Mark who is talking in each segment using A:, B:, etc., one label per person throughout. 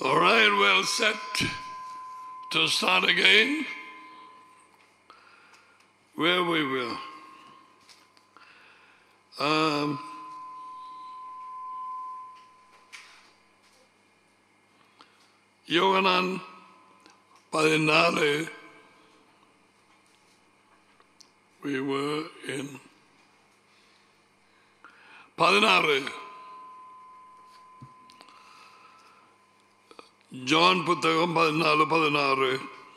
A: All right, well set to start again. Where we will. Um, யோகனான் பதினாலு we were in பதினாறு John புத்தகம் பதினாலு பதினாறு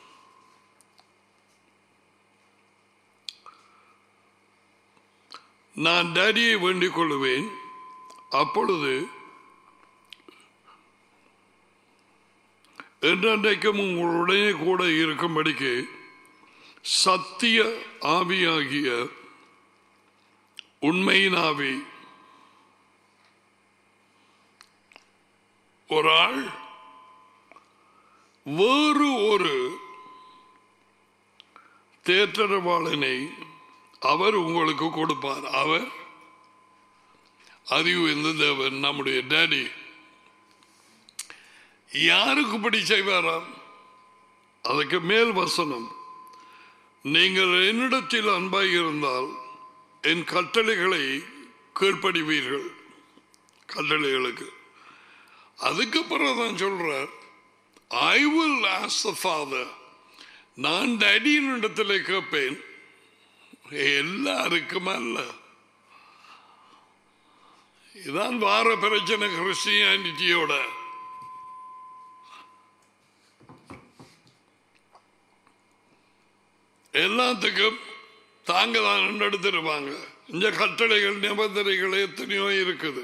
A: நான் டேடியை வேண்டிக் கொள்ளுவேன் அப்பொழுது என்றென்றைக்கும் உங்களுடனே கூட இருக்கும்படிக்கு சத்திய ஆவியாகிய உண்மையின் ஆவி ஒரு ஆள் வேறு ஒரு தேற்றரவாளனை அவர் உங்களுக்கு கொடுப்பார் அவர் அறிவு இந்த தேவன் நம்முடைய டேடி யாருக்கு படி செய்வாராம் அதுக்கு மேல் வசனம் நீங்கள் என்னிடத்தில் அன்பாய் இருந்தால் என் கட்டளைகளை கீழ்ப்படிவீர்கள் கட்டளைகளுக்கு அதுக்கு பிறகுதான் சொல்றார் I will ask the father நான் டேடியின் இடத்துல கேட்பேன் எல்லாருக்கும் அல்ல இதான் வார பிரச்சனை கிறிஸ்டியானிட்டியோட எல்லாத்துக்கும் தாங்க தான் எடுத்துருவாங்க இந்த கட்டளைகள் நிபந்தனைகள் எத்தனையோ இருக்குது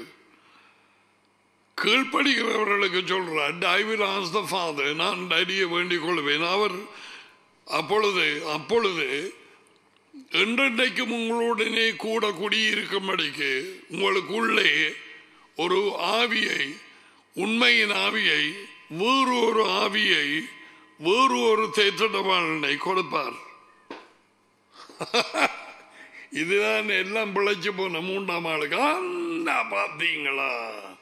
A: கீழ்ப்படுகிறவர்களுக்கு சொல்றார் I will ask the father நான் டடியை வேண்டிக் கொள்வேன் அவர் அப்பொழுது அப்பொழுது என்றென்றைக்கும் உங்களுடனே கூட குடியிருக்கும்படிக்கு உங்களுக்குள்ளே ஒரு ஆவியை உண்மையின் ஆவியை வேறு ஒரு ஆவியை வேறு ஒரு தேற்றடவாளனை கொடுப்பார் இதுதான் எல்லாம் பிழைச்சு போன மூன்றாம் ஆளுக்கு அந்த பார்த்தீங்களா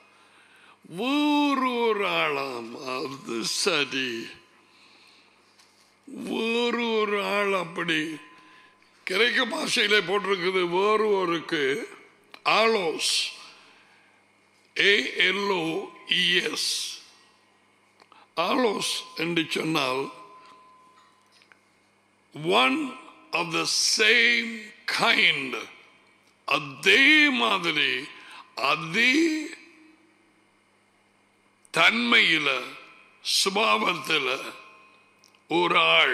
A: வேறு ஒரு ஆளாம் அது சரி வேறு ஒரு ஆள் அப்படி கிரைக்க பாஷையில போட்டிருக்குது வேறு ஒருக்கு ஆலோஸ் ஏஎல்ஓ இஎஸ் ஆலோஸ் என்று சொன்னால் one of the same kind அதே மாதிரி அதே தன்மையில சுபாவத்தில் ஒரு ஆள்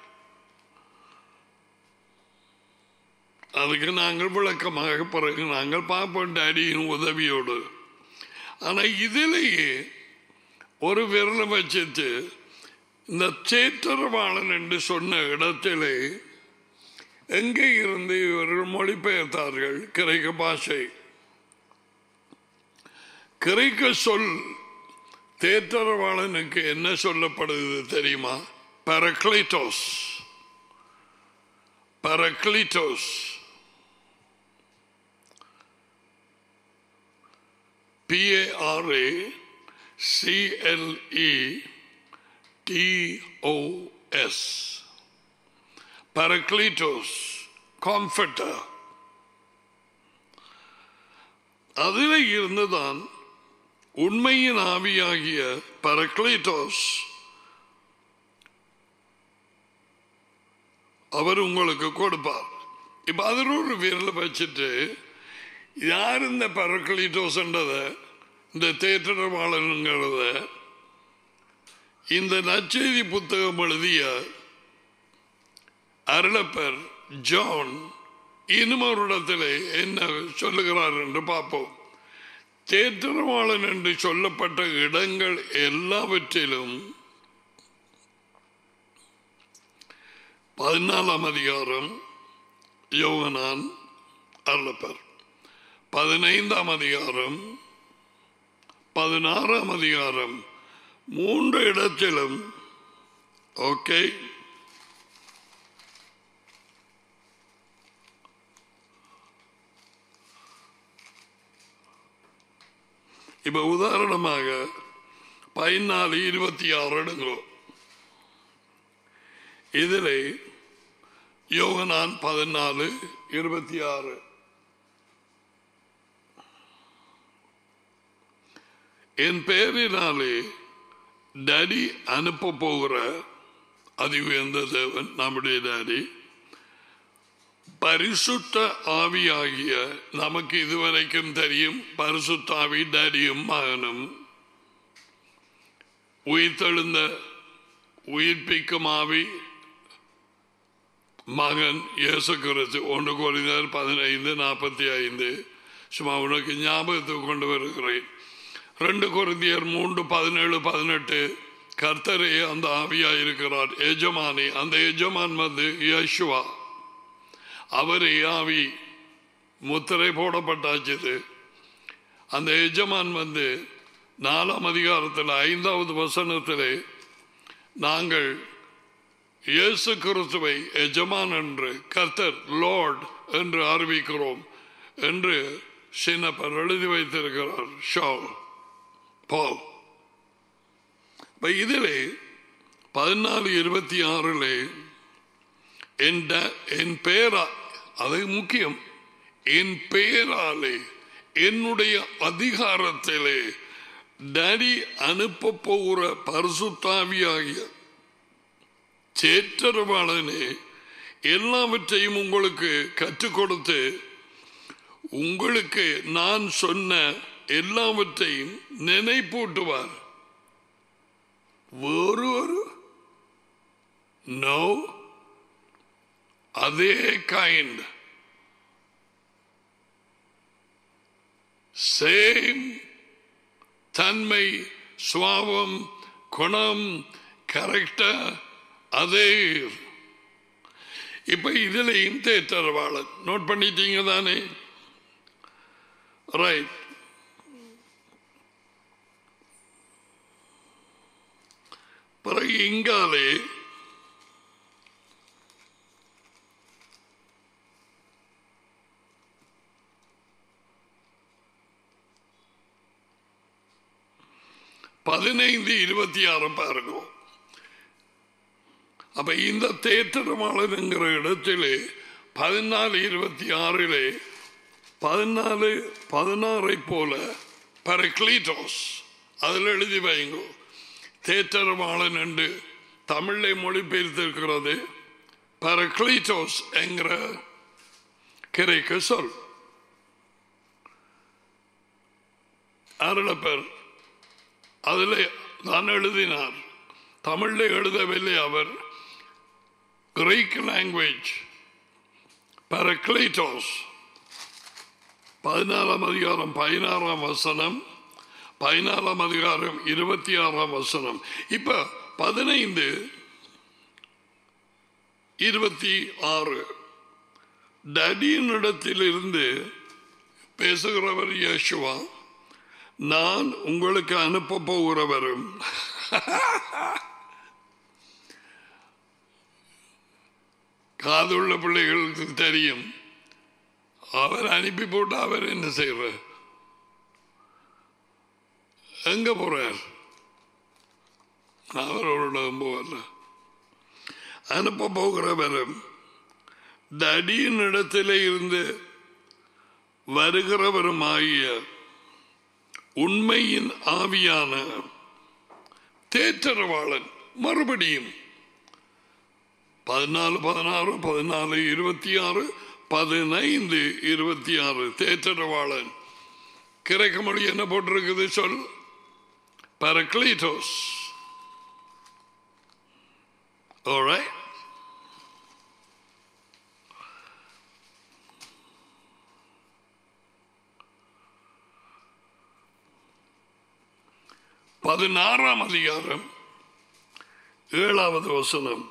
A: அதுக்கு நாங்கள் விளக்கமாக பிறகு நாங்கள் பார்ப்போம் டேடியின் உதவியோடு ஆனா இதிலேயே ஒரு விரலை வச்சுட்டு இந்த சேற்றரவாளன் என்று சொன்ன இடத்திலே எங்கே இருந்து இவர்கள் மொழிபெயர்த்தார்கள் கிரைக்க பாஷை கிரைக்க சொல் தேற்றரவாளனுக்கு என்ன சொல்லப்படுது தெரியுமா பரக்ளைட்டோஸ் பரக்ளிட்டோஸ் P-A-R-A C-L-E T-O-S Paracletos Comforter அதில் இருந்துதான் உண்மையின் ஆவியாகிய பரக்லேட்டோஸ் அவர் உங்களுக்கு கொடுப்பார் இப்ப அதில் ஒரு விரலை வச்சுட்டு யார் இந்த பரக்லிட்டோஸ்ன்றத இந்த தேற்றவாளனுங்கிறத இந்த நச்செய்தி புத்தகம் எழுதிய அருளப்பர் ஜான் இன்னும் ஒரு இடத்துல என்ன சொல்லுகிறார் என்று பார்ப்போம் தேற்றவாளன் என்று சொல்லப்பட்ட இடங்கள் எல்லாவற்றிலும் பதினாலாம் அதிகாரம் யோகனான் அருளப்பர் பதினைந்தாம் அதிகாரம் பதினாறாம் அதிகாரம் மூன்று இடத்திலும் ஓகே இப்ப உதாரணமாக பதினாலு இருபத்தி ஆறு எடுங்கோ இதில் யோகனான் பதினாலு இருபத்தி ஆறு என் பெயரினாலே டேடி அனுப்ப போகிற அதி உயர்ந்த தேவன் நம்முடைய டேடி பரிசுத்த ஆவியாகிய நமக்கு இதுவரைக்கும் தெரியும் பரிசுத்த ஆவி டேடியும் மகனும் உயிர்த்தெழுந்த உயிர்ப்பிக்கும் ஆவி மகன் இயேசு கிறிஸ்து ஒன்று குறைந்தர் பதினைந்து நாற்பத்தி ஐந்து சும்மா உனக்கு ஞாபகத்துக்கு கொண்டு வருகிறேன் ரெண்டு குருந்தியர் மூன்று பதினேழு பதினெட்டு கர்த்தரே அந்த ஆவியா இருக்கிறார் எஜமானி அந்த எஜமான் வந்து யேசுவா அவரே ஆவி முத்திரை போடப்பட்டாச்சுது அந்த எஜமான் வந்து நாலாம் அதிகாரத்தில் ஐந்தாவது வசனத்திலே நாங்கள் இயேசு கிறிஸ்துவை எஜமான் என்று கர்த்தர் லார்ட் என்று அறிவிக்கிறோம் என்று சின்னப்பர் எழுதி வைத்திருக்கிறார் ஷால் பால் இதிலே பதினாலு இருபத்தி ஆறிலே என் ட- என் பெயரா அது முக்கியம் என் பெயராலே என்னுடைய அதிகாரத்திலே டேடி அனுப்ப போகிற பரிசுத்தாவியாகிய சேற்றரவாளனே எல்லாவற்றையும் உங்களுக்கு கற்றுக் கொடுத்து உங்களுக்கு நான் சொன்ன எல்லாவற்றையும் நினைப்பூட்டுவார் வேறு ஒரு நோ அதே கைண்ட் சேம் தன்மை சுவாவம் குணம் கரெக்டா அதே இப்ப இதுலயும் தேற்றரவாளன் நோட் பண்ணிட்டீங்க தானே ரைட் பிறகு இங்காலே பதினைந்து இருபத்தி ஆறு பாருங்க அப்ப இந்த தேற்றமாளனுங்கிற இடத்திலே பதினாலு இருபத்தி ஆறிலே பதினாலு பதினாறை போல பரக்லீட்டோஸ் அதில் எழுதி வைங்க தேற்றரவாளன் என்று தமிழை மொழிபெயர்த்திருக்கிறது பரக்லீட்டோஸ் என்கிற கிரைக்க சொல் அருளப்பர் அதில் தான் எழுதினார் தமிழில் எழுதவில்லை அவர் கிரீக் லாங்குவேஜ் பரக்லீட்டோஸ் பதினாறாம் அதிகாரம் பதினாறாம் வசனம் பதினாறாம் அதிகாரம் இருபத்தி ஆறாம் வசனம் இப்ப பதினைந்து இருபத்தி ஆறு டடியினிடத்திலிருந்து பேசுகிறவர் யேசுவா நான் உங்களுக்கு அனுப்ப போகிறவரும் காதுள்ள பிள்ளைகளுக்கு தெரியும் அவர் அனுப்பி போட்டு அவர் என்ன செய்யற எங்க போறார் அவரோட போகல அனுப்ப போகிறவரும் தடியின் இடத்திலே இருந்து வருகிறவருமாகிய உண்மையின் ஆவியான தேற்றரவாளன் மறுபடியும் பதினாலு பதினாறு பதினாலு இருபத்தி ஆறு பதினைந்து இருபத்தி ஆறு தேற்றரவாளன் கிரக்க மொழி என்ன போட்டிருக்குது சொல் பரக்லீட்டோஸ் Alright? பதினாறாம் அதிகாரம் ஏழாவது வசனம்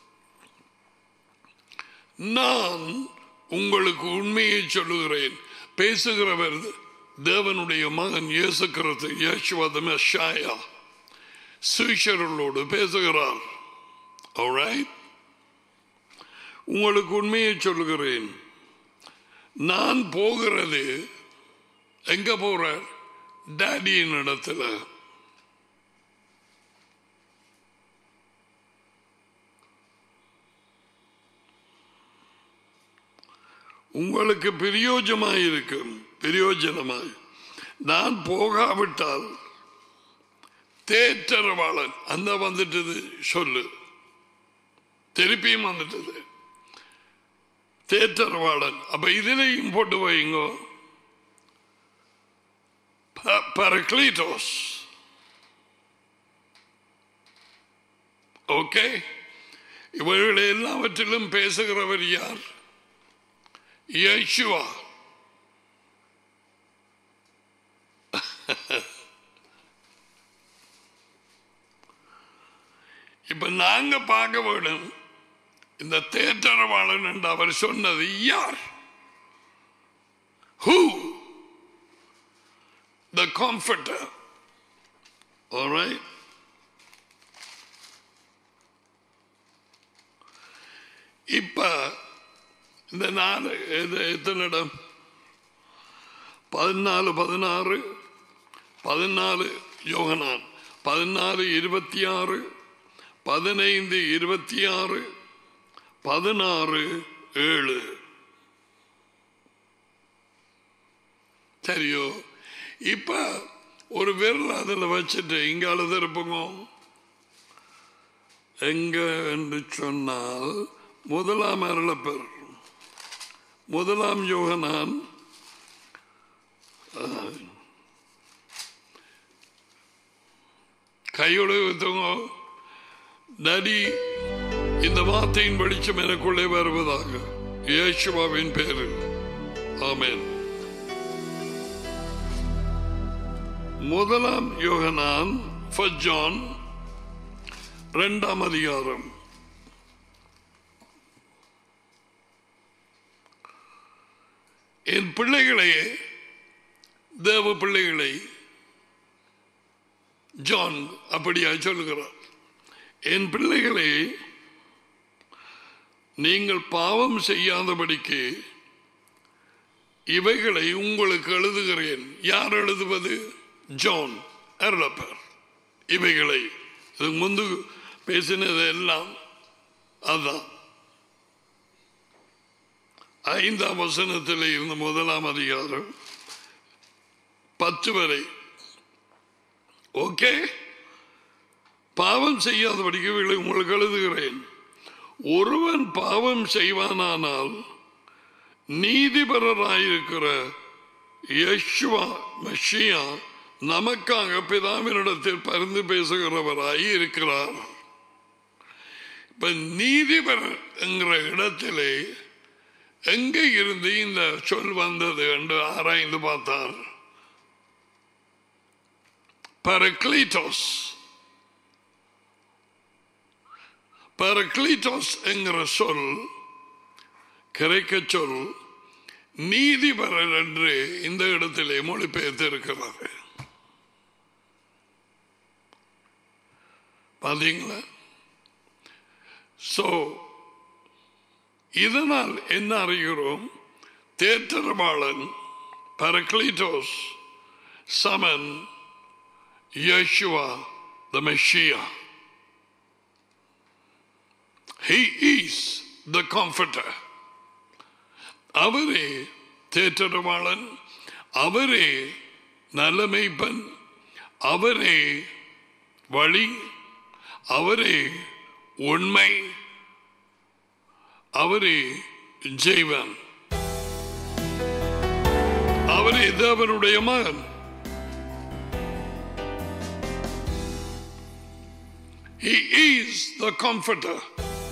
A: நான் உங்களுக்கு உண்மையை சொல்லுகிறேன் பேசுகிறவர் தேவனுடைய மகன் இயேசு கிறிஸ்து யேசுவத மெஷாயா சுவிஷர்களோடு பேசுகிறார் Alright? உங்களுக்கு உண்மையை சொல்லுகிறேன் நான் போகிறது எங்க போற டேடியின் இடத்துல உங்களுக்கு பிரயோஜமாய் இருக்கும் பிரயோஜனமாய் நான் போகாவிட்டால் தேற்றரவாளன் அந்த வந்துட்டது சொல்லு திருப்பியும் வந்துட்டது தேற்றரவாளன் அப்ப இதுலையும் போட்டு வைங்கோ பரக்லீட்டோஸ் ஓகே இவர்கள் எல்லாவற்றிலும் பேசுகிறவர் யார் யேசுவா இப்ப நாங்க பார்க்க வேண்டும் இந்த தேற்றரவாளன் என்று அவர் சொன்னது யார் who the comforter all right இப்ப இந்த நாலு எது- எத்தனை இடம் பதினாலு பதினாறு பதினாலு யோகனான் பதினாலு இருபத்தி ஆறு பதினைந்து இருபத்தி ஆறு பதினாறு ஏழு சரியோ இப்ப ஒரு விரல் அதில் வச்சுட்டு இங்க அழுது இருப்போங்க எங்க என்று சொன்னால் முதலாம் அருளப்பர் முதலாம் யோகனான் கையோடு வைத்தவங்க நடி இந்த வார்த்தையின் வெளிச்சம் எனக்குள்ளே வருவதாக இயேசுவாவின் பேரில் ஆமென் முதலாம் யோகனான் ஃபர்ஸ்ட் ஜான் இரண்டாம் அதிகாரம் என் பிள்ளைகளையே தேவ பிள்ளைகளை ஜான் அப்படியா சொல்லுகிறார் என் பிள்ளைகளே நீங்கள் பாவம் செய்யாதபடிக்கு இவைகளை உங்களுக்கு எழுதுகிறேன் யார் எழுதுவது ஜான் அருளப்பர் இவைகளை இதுக்கு முந்து பேசினது எல்லாம் அதான் ஐந்தாம் வசனத்தில் இருந்த முதலாம் அதிகாரம் பத்து வரை ஓகே பாவம் செய்யாதபடிக்கு இவைகளை உங்களுக்கு எழுதுகிறேன் ஒருவன் பாவம் செய்வானானால் நீதிபரராயிருக்கிற யஷ்வா மெஷியா நமக்காக பிதாவினிடத்தில் பரிந்து பேசுகிறவராய் இருக்கிறார் இப்ப நீதிபர் என்கிற இடத்திலே எங்கே இருந்து இந்த சொல் வந்தது என்று ஆராய்ந்து பார்த்தார் பரக்லீட்டோஸ் பரக்லீட்டோஸ் என்கிற சொல் கிரைக்க சொல் நீதிபரர் என்று இந்த இடத்திலே மொழிபெயர்த்து இருக்கிறார் பாத்தீங்களா சோ இதனால் என்ன அறிகிறோம் தேற்றரவாளன் பரக்லீட்டோஸ் சமன் Yeshua the messiah He is the comforter. அவரே தேற்றரவாளன் அவரே நலமைப்பன் அவரே வழி அவரே உண்மை அவரே ஜெய்வன் அவரே தேவனுடைய மகன் He is the comforter.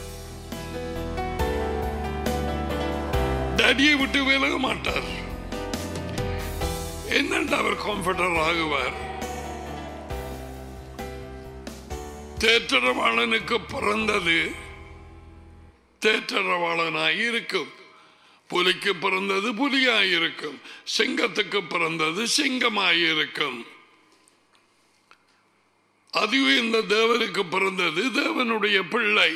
A: டேடியை விட்டு விலக மாட்டார் என்னென்று அவர் கம்ஃபர்டர் ஆகுவார் தேற்றரவாளனுக்கு பிறந்தது தேற்றரவாளனாய் இருக்கும் புலிக்கு பிறந்தது புலியாய் இருக்கும் சிங்கத்துக்கு பிறந்தது சிங்கமாய் இருக்கும் அதுவே இந்த தேவனுக்கு பிறந்தது தேவனுடைய பிள்ளை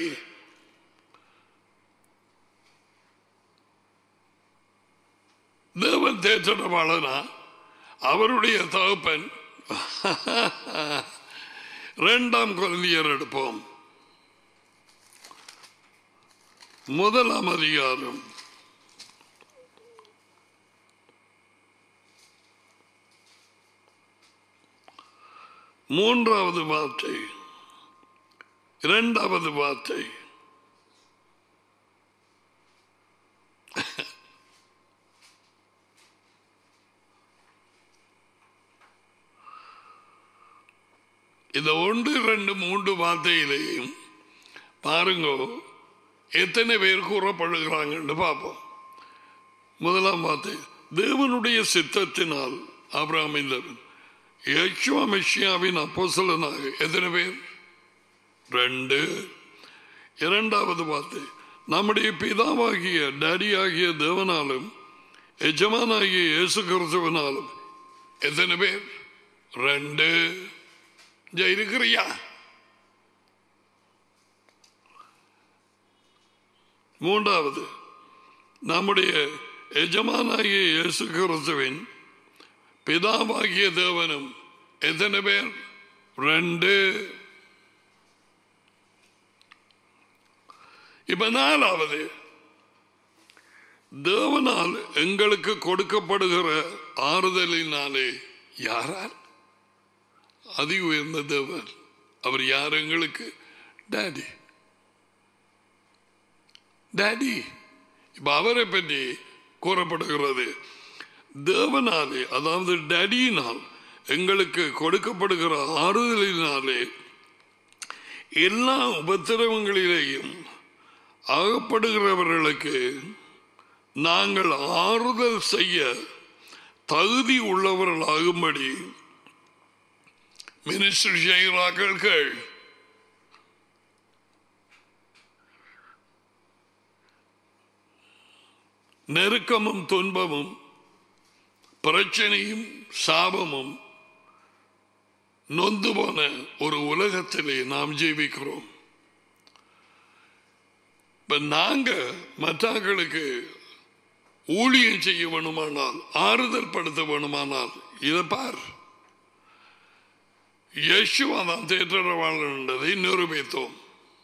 A: தேவன் தேற்றவாளனா அவருடைய தகப்பன் இரண்டாம் குழந்தையர் எடுப்போம் முதலாம் அதிகாரம் மூன்றாவது வார்த்தை இரண்டாவது வார்த்தை இந்த ஒன்று ரெண்டு மூன்று வார்த்தையிலையும் பாருங்க எத்தனை பேர் கூறப்படுகிறாங்கன்னு பார்ப்போம் முதலாம் வார்த்தை தேவனுடைய சித்தத்தினால் அபிராமிந்தர் யக்ஷுவ மெஷியாவின் அப்போசலனாக எத்தனை பேர் ரெண்டு இரண்டாவது வார்த்தை நம்முடைய பிதாவாகிய டேடியாகிய தேவனாலும் எஜமானாகிய இயேசு கிறிஸ்துவனாலும் எத்தனை பேர் ரெண்டு இங்க இருக்கிறியா மூன்றாவது நம்முடைய எஜமானாகிய இயேசு கிறிஸ்துவின் பிதாவாகிய தேவனும் எத்தனை பேர் ரெண்டு இப்ப நாலாவது தேவனால் எங்களுக்கு கொடுக்கப்படுகிற ஆறுதலினாலே யாரால் அதி உயர்ந்த தேவன் அவர் யார் எங்களுக்கு டாடி டாடி இப்ப அவரை பற்றி கூறப்படுகிறது தேவனாலே அதாவது டேடியினால் எங்களுக்கு கொடுக்கப்படுகிற ஆறுதலினாலே எல்லா உபத்திரவங்களிலேயும் அகப்படுகிறவர்களுக்கு நாங்கள் ஆறுதல் செய்ய தகுதி உள்ளவர்களாகும்படி மினிஸ்டர் செய்கிறார்கள் கேள் நெருக்கமும் துன்பமும் பிரச்சனையும் சாபமும் நொந்து போன ஒரு உலகத்திலே நாம் ஜீவிக்கிறோம் இப்ப நாங்க மற்றவர்களுக்கு ஊழியம் செய்ய வேணுமானால் ஆறுதல் படுத்த வேணுமானால் இதை பார் யேசுவா தான் தேற்றவாளர் என்றதை நிரூபித்தோம்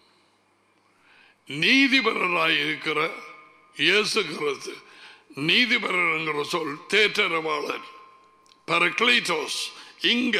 A: நீதிபரராய் இருக்கிற இயேசு கிறிஸ்து நீதிபரர் என்கிற சொல் தேற்றரவாளர் பரக்ளைட்டோஸ் இங்க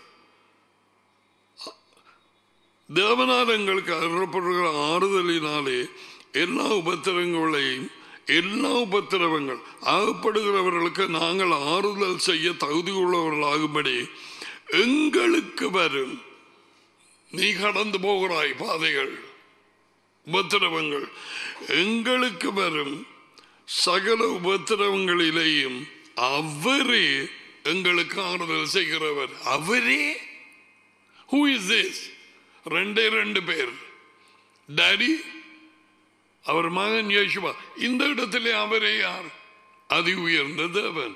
A: தேவனால் எங்களுக்கு அருளப்படுகிற ஆறுதலினாலே எல்லா உபத்திரங்களையும் எல்லா உபத்திரவங்கள் ஆகப்படுகிறவர்களுக்கு நாங்கள் ஆறுதல் செய்ய தகுதி உள்ளவர்களாகும்படி எங்களுக்கு வரும் நீ கடந்து போகிறாய் பாதைகள் உபத்திரவங்கள் எங்களுக்கு வரும் சகல உபத்திரவங்களிலேயும் அவரே எங்களுக்கு ஆறுதல் செய்கிறவர் அவரே ஹூ இஸ் திஸ் ரெண்டே ரெண்டு பேர் டாடி அவர் மகன் யேசுவா இந்த இடத்திலே அவரே யார் அதி உயர்ந்த தேவன்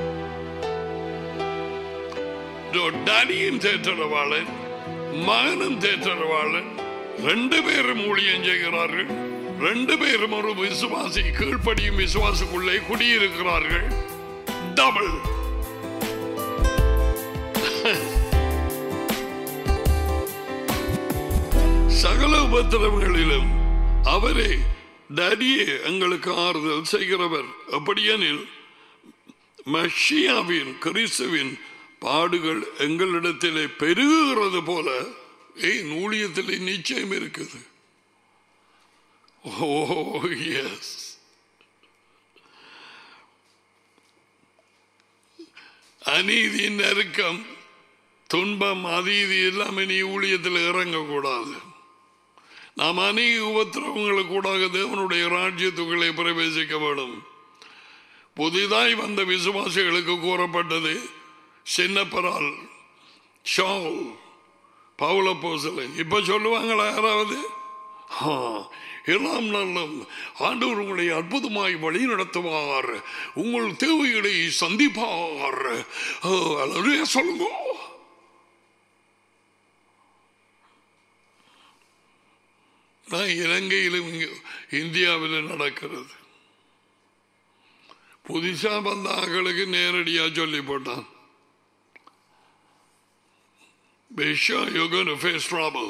A: டாடியும் தேற்றரவாளன் மகனும் தேற்றரவாளன் ரெண்டு பேரும் ஊழியம் செய்கிறார்கள் ரெண்டு பேரும் ஒரு விசுவாசி கீழ்ப்படியும் விசுவாசுக்குள்ளே குடியிருக்கிறார்கள் டபுள் சகல உபத்திரவங்களிலும் அவரே டடியே எங்களுக்கு ஆறுதல் செய்கிறவர் அப்படியெனில் மஷியாவின் கிறிஸ்துவின் பாடுகள் எங்களிடத்திலே பெருகுகிறது போல ஏய் ஊழியத்திலே நிச்சயம் இருக்குது ஓ எஸ் அநீதி நெருக்கம் துன்பம் அதீதி எல்லாமே நீ ஊழியத்தில் இறங்கக்கூடாது நாம் அநேக உபத்திரவங்களுக்கு கூடாக தேவனுடைய ராஜ்யத்துக்களை பிரவேசிக்க வேண்டும் புதிதாய் வந்த விசுவாசிகளுக்கு கூறப்பட்டது சின்னப்பரால் ஷால் பவுல போசலன் இப்ப சொல்லுவாங்களா யாராவது ஆ, எல்லாம் நல்லம் ஆண்டவர் உங்களை அற்புதமாய் வழி நடத்துவார் உங்கள் தேவைகளை சந்திப்பார் ஆ, அல்லேலூயா சொல்லுங்க நான் இலங்கையிலும் இங்க இந்தியாவில் நடக்கிறது புதுசா வந்த ஆக்களுக்கு நேரடியா சொல்லி போட்டான் Besha, you're going to face trouble.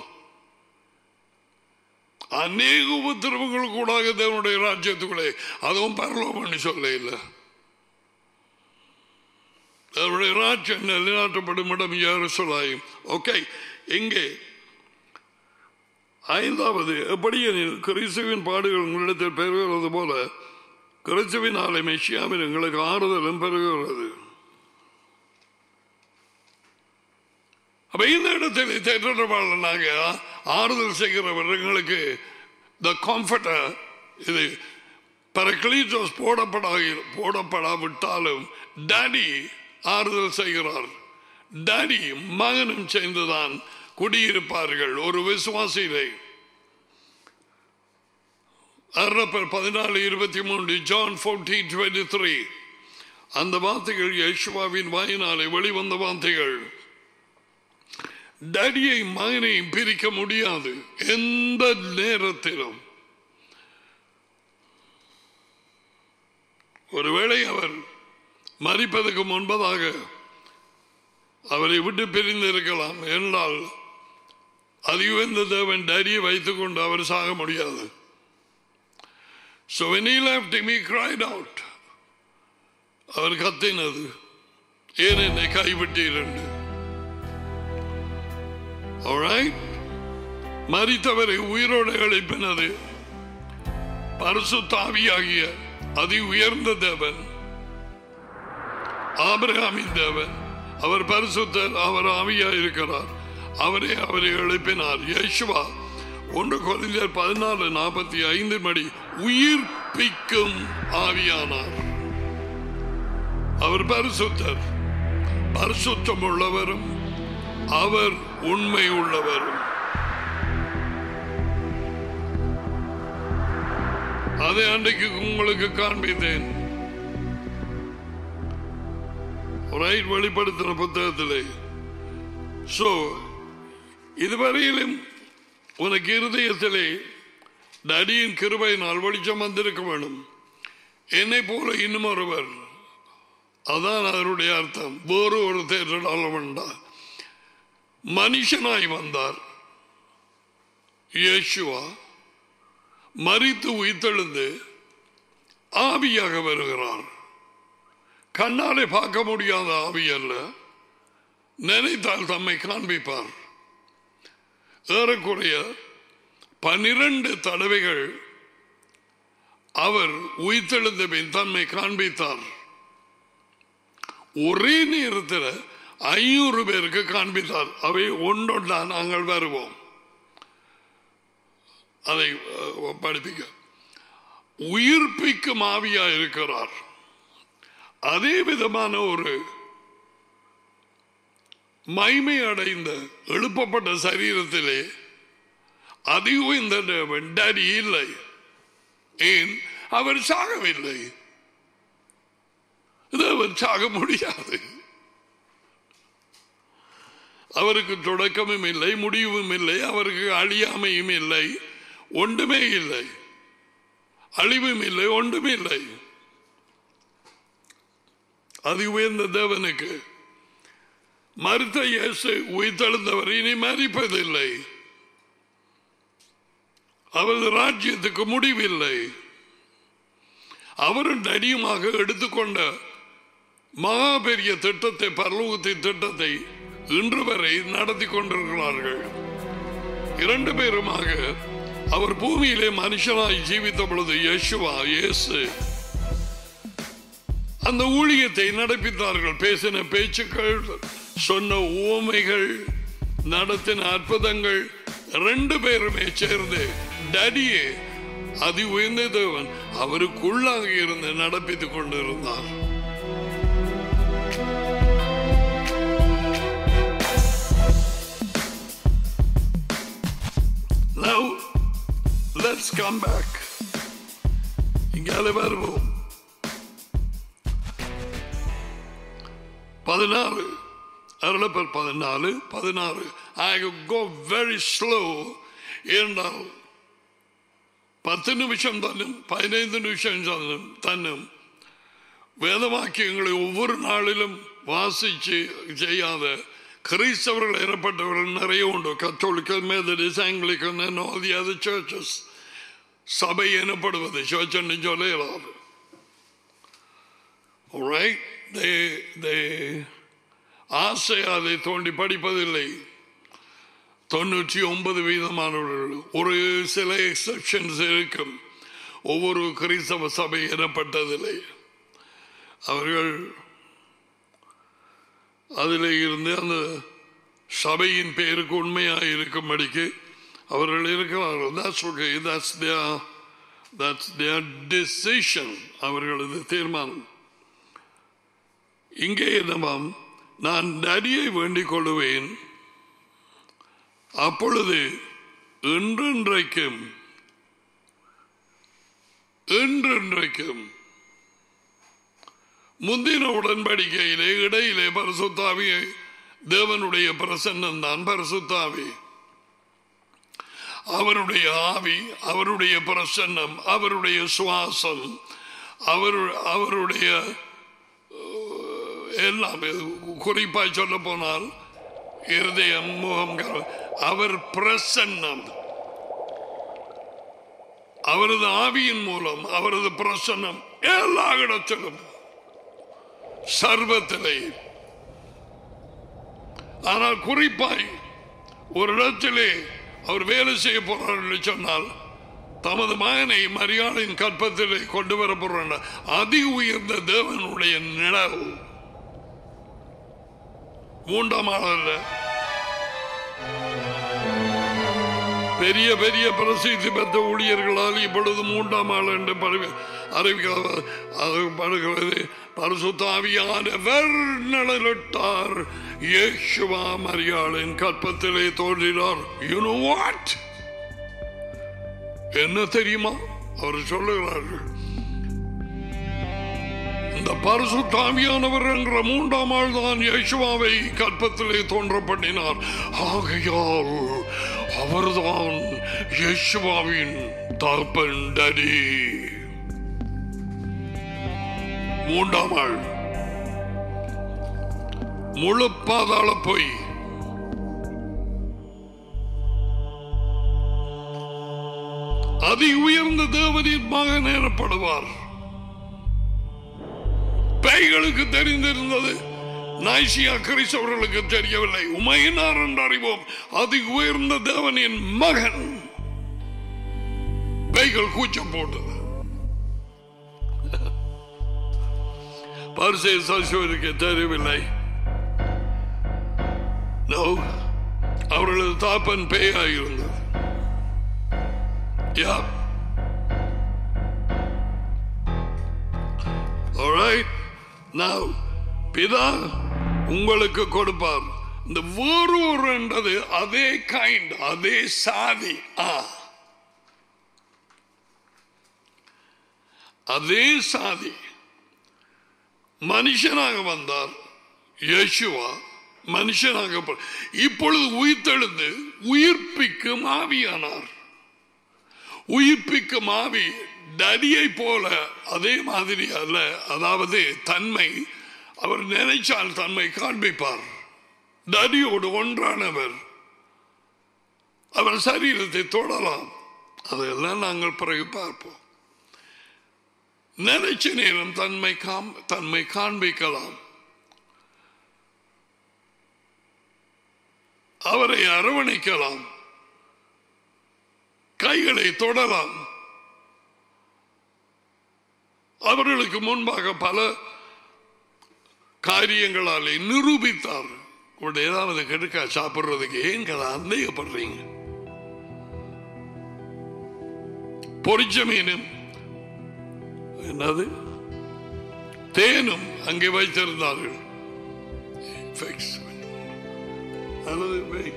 A: அநேக உபத்திரவங்கள் கூடாக தேவனுடைய ராஜ்யத்துக்குள்ளே அதுவும் பரலோகம்னு சொல்ல இல்லை அவருடைய ராஜ்யம் நிலைநாட்டப்படும் இடம் எருசலேம் ஓகே எங்கே ஐந்தாவது எப்படி எனில் கிறிஸ்துவின் பாடுகள் உங்களிடத்தில் பெறுகிறது போல கிறிஸ்துவினாலே மெஷியாவில் எங்களுக்கு ஆறுதலும் பெறுகிறது அப்ப இந்த இடத்தில் தேற்றவாளனாக ஆறுதல் செய்கிறவர் எங்களுக்கு த கம்ஃபர்டர் இது பரக்லீட்டோஸ் போடப்படா போடப்படாவிட்டாலும் டாடி ஆறுதல் செய்கிறார் டாடி மகனும் சேர்ந்துதான் குடியிருப்பார்கள் ஒரு விசுவாசியிலே அருளப்பர் பதினாலு இருபத்தி மூன்று ஜான் ஃபோர்டீன் டுவெண்ட்டி த்ரீ அந்த வார்த்தைகள் யேசுவாவின் வாயினாலே வெளிவந்த வார்த்தைகள் டடியை மகனையும் பிரிக்க முடியாது எந்த நேரத்திலும் ஒருவேளை அவர் மறிப்பதற்கு முன்பதாக அவரை விட்டு பிரிந்து இருக்கலாம் என்றால் அதிகம் தேவன் டடியை வைத்துக் கொண்டு அவர் சாக முடியாது So when he left him, he cried out. அவர் கத்தினது ஏன் என்னை கைவிட்டீர் என்று Alright? மறித்தவரை உயிரோடு எழுப்பினது பரிசுத்தாவியாகிய அதி உயர்ந்த தேவன் ஆபிரகாமின் தேவன் அவர் பரிசுத்தர் அவர் ஆவியா இருக்கிறார் அவரே அவரை எழுப்பினார் யேசுவா ஒன்று குறைந்தர் பதினாலு நாற்பத்தி ஐந்து மணி உயிர்ப்பிக்கும் ஆவியானார் அவர் பரிசுத்தர் பரிசுத்தம் உள்ளவரும் அவர் உண்மை உள்ளவரும் அதை அன்றைக்கு உங்களுக்கு காண்பித்தேன் ரைட் வெளிப்படுத்தின புத்தகத்திலே சோ இதுவரையிலும் உனக்கு இருதயத்திலே நடியின் கிருபையினால் வெளிச்சம் வந்திருக்க வேண்டும் என்னை போல இன்னும் ஒருவர் அதான் அதனுடைய அர்த்தம் வேறு ஒரு தேர்தல் வேண்டாம் மனுஷனாய் வந்தார் இயேசுவா மறித்து உயிர்த்தெழுந்து ஆவியாக வருகிறார் கண்ணாலே பார்க்க முடியாத ஆவி அல்ல நினைத்தால் தம்மை காண்பிப்பார் ஏறக்குறைய பனிரெண்டு தடவைகள் அவர் உயிர்த்தெழுந்த பின் தன்மை காண்பித்தார் ஒரே நேரத்தில் ஐநூறு பேருக்கு காண்பித்தார் அவை ஒன்றொன்றா நாங்கள் வருவோம் அதை அஹ், படிப்பிக்க உயிர்ப்பிக்கும் ஆவியா இருக்கிறார் அதே விதமான ஒரு மைமை அடைந்த எழுப்பப்பட்ட சரீரத்திலே அதிகம் இந்த தேவன் டடி இல்லை ஏன் அவர் சாகவில்லை தேவன் சாக முடியாது அவருக்கு தொடக்கமும் இல்லை முடிவும் இல்லை அவருக்கு அழியாமையும் இல்லை ஒன்றுமே இல்லை அழிவும் இல்லை ஒன்றும் இல்லை அது உயர்ந்த தேவனுக்கு மறுத்த இயேசு உயிர்த்தெழுந்தவர் இனி மறிப்பதில்லை அவரது ராஜ்யத்துக்கு முடிவில்லை அவரும் நடியுமாக எடுத்துக்கொண்ட மகா பெரிய திட்டத்தை பரலோகத்தின் திட்டத்தை இன்று வரை நடத்தி கொண்டிருக்கிறார்கள் இரண்டு பேருமாக அவர் பூமியிலே மனுஷனாய் ஜீவித்த பொழுது யேசுவா இயேசு அந்த ஊழியத்தை நடப்பித்தார்கள் பேசின பேச்சுக்கள் சொன்ன உவமைகள் நடத்தின அற்புதங்கள் ரெண்டு பேருமே சேர்ந்து டடியே அதி உயர்ந்த தேவன் அவருக்குள்ளாக இருந்து நடப்பித்துக் கொண்டிருந்தார் Now, let's come back. இங்கால வருவோம் பதினாறு அருளப்பர் பதினாலு பதினாறு ஐ கோ வெரி ஸ்லோ என்றால் பத்து நிமிஷம் தன்னும் பதினைந்து நிமிஷம் தன்னும் தன்னும் வேதவாக்கியங்களை ஒவ்வொரு நாளிலும் வாசிச்சு செய்யாத கிறிஸ்தவர்கள் ஏறப்பட்டவர்கள் நிறைய உண்டு கத்தோலிக்கல் Methodist Anglican and all the other churches சபை எனப்படுவது சர்ச் என்று சொல்லுகிறார் Alright? They, they ஆசை அதை தோண்டி படிப்பதில்லை தொண்ணூற்றி ஒன்பது வீதமானவர்கள் ஒரு சில எக்ஸப்ஷன்ஸ் இருக்கும் ஒவ்வொரு கிறிஸ்தவ சபை எனப்பட்டதில்லை அவர்கள் அதில் இருந்து அந்த சபையின் பெயருக்கு உண்மையாக இருக்கும்படிக்கு அவர்கள் இருக்கிறார்கள் that's okay that's their that's their decision அவர்களது தீர்மானம் இங்கே என்னவாம் நான் நரியை வேண்டிக் கொள்ளுவேன் அப்பொழுது என்றென்றைக்கும் என்றென்றைக்கும் முந்தின உடன்படிக்கையிலே இடையிலே பரிசுத்தாவி தேவனுடைய பிரசன்னம் தான் பரிசுத்தாவி அவருடைய ஆவி அவருடைய பிரசன்னம் அவருடைய சுவாசம் அவர் அவருடைய அஹ், எல்லாம் குறிப்பாய் சொல்ல போனால் இருதயம் முகம் கர- அவர் பிரசன்னம் அவரது ஆவியின் மூலம் அவரது பிரசன்னம் எல்லா இடத்திலும் சர்வத்திலே ஆனால் குறிப்பாய் ஒரு இடத்திலே அவர் வேலை செய்ய போறார் என்று சொன்னால் தமது மகனை மரியாதையின் கற்பத்திலே கொண்டு வர போறார் அதி உயர்ந்த தேவனுடைய நிழல் மூன்றாம் ஆள் அல்ல பெரிய பெரிய பிரசித்தி பெற்ற ஊழியர்களால் இப்பொழுது மூன்றாம் ஆள் என்று பரவி- அறிவிக்கிறது அது படுகிறது பரிசுத்தாவியானவர் நிழலிட்டார் இயேசுவா மரியாளின் கற்பத்திலே தோன்றினார் யூ நோ வாட் என்ன தெரியுமா அவர் சொல்லுகிறார்கள் இந்த பரிசுத்தாவியானவர் என்ற மூன்றாம் ஆள் தான் யேசுவாவை கற்பத்திலே தோன்ற பண்ணினார் ஆகையால் அவர்தான் யேசுவாவின் தகப்பன் டடி மூன்றாம் ஆள் முழு பாதாள போய் அதி உயர்ந்த தேவனின் மகன் எனப்படுவார் பேய்களுக்கு தெரிந்திருந்தது நாய்சியா கிறிஸ்தவர்களுக்கு தெரியவில்லை உமையினார் என்று அறிவோம் அதி உயர்ந்த தேவனின் மகன் பேய்கள் கூச்சம் போட்டது பரிசை சசிவருக்கு தெரியவில்லை No. அவர்களது தாப்பன் பேயாயிருந்தது Yeah. Alright. Now, பிதா உங்களுக்கு கொடுப்பார் இந்த வேறு ஒரு என்றது அதே கைண்ட் அதே சாதி ஆ அதே சாதி மனுஷனாக வந்தார் யேசுவா மனுஷனாக ப- இப்பொழுது உயிர்த்தெழுந்து உயிர்ப்பிக்கும் ஆவியானார் உயிர்ப்பிக்கும் ஆவி டடியை போல அதே மாதிரி அல்ல அதாவது தன்மை அவர் நினைச்சால் தன்மை காண்பிப்பார் டடியோடு ஒன்றானவர் அவர் சரீரத்தை தொடலாம் அதையெல்லாம் நாங்கள் பிறகு பார்ப்போம் நினைச்ச நேரம் தன்மை காம் தன்மை காண்பிக்கலாம் அவரை அரவணைக்கலாம் கைகளை தொடலாம் அவர்களுக்கு முன்பாக பல காரியங்களாலே நிரூபித்தார் கூட ஏதாவது கெடுக்கா சாப்பிடுறதுக்கு ஏன் கதை சந்தேகப்படுறீங்க பொரிச்ச மீனும் என்னது தேனும் அங்கே வைத்திருந்தார்கள் Fix. அல்லது wait.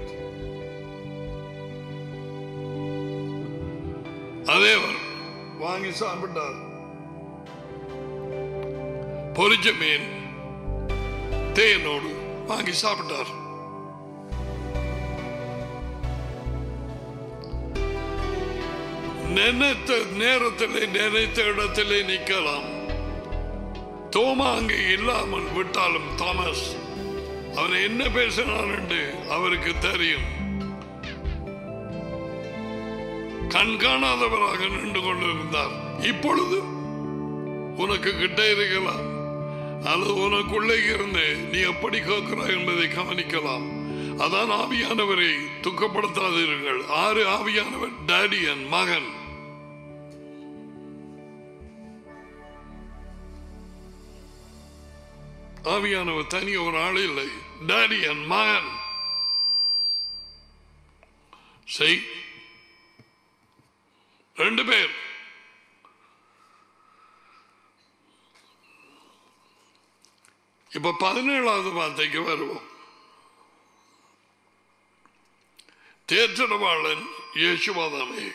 A: அதே அவர் வாங்கி சாப்பிட்டார் பொரிச்ச மீன் தேனோடு வாங்கி சாப்பிட்டார் நினைத்த நேரத்திலே நினைத்த இடத்திலே நிற்கலாம் தோமா அங்கே இல்லாமல் விட்டாலும் தாமஸ் அவன் என்ன பேசினான் என்று அவருக்கு தெரியும் கண்காணாதவராக நின்று கொண்டிருந்தார் இப்பொழுது உனக்கு கிட்ட இருக்கலாம் அல்லது உனக்குள்ளே இருந்து நீ எப்படி கேட்கிறாய் என்பதை கவனிக்கலாம் அதான் ஆவியானவரை துக்கப்படுத்தாதீர்கள் ஆறு ஆவியானவர் டாடியன் மகன் ஆவியானவர் தனி ஒரு ஆள் இல்லை டாடியன் மகன் செய் ரெண்டு பேர் இப்ப பதினேழாவது வார்த்தைக்கு வருவோம் தேற்றவாளன் இயேசுவாதாமே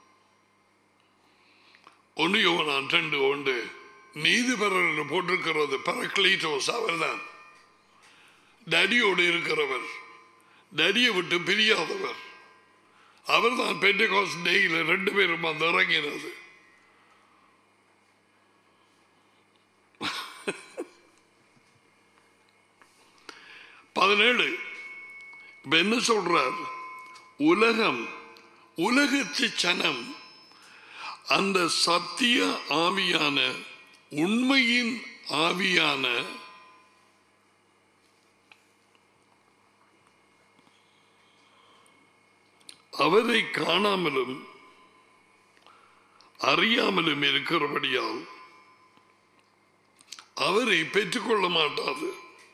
A: ஒன்று யோனான் ரெண்டு ஒன்று நீதிபரர் என்று போட்டிருக்கிறது பரக்லீட்டோஸ் அவர்தான் டடியோடு இருக்கிறவர் டடியை விட்டு பிரியாதவர் அவர்தான் பெண்டகாஸ் டேயில ரெண்டு பேரும் வந்து இறங்கினது பதினேழு இப்ப என்ன சொல்றார் உலகம் உலகத்து சனம் அந்த சத்திய ஆவியான உண்மையின் ஆவியான அவரை காணாமலும் அறியாமலும் இருக்கிறபடியால் அவரை பெற்றுக்கொள்ள மாட்டாது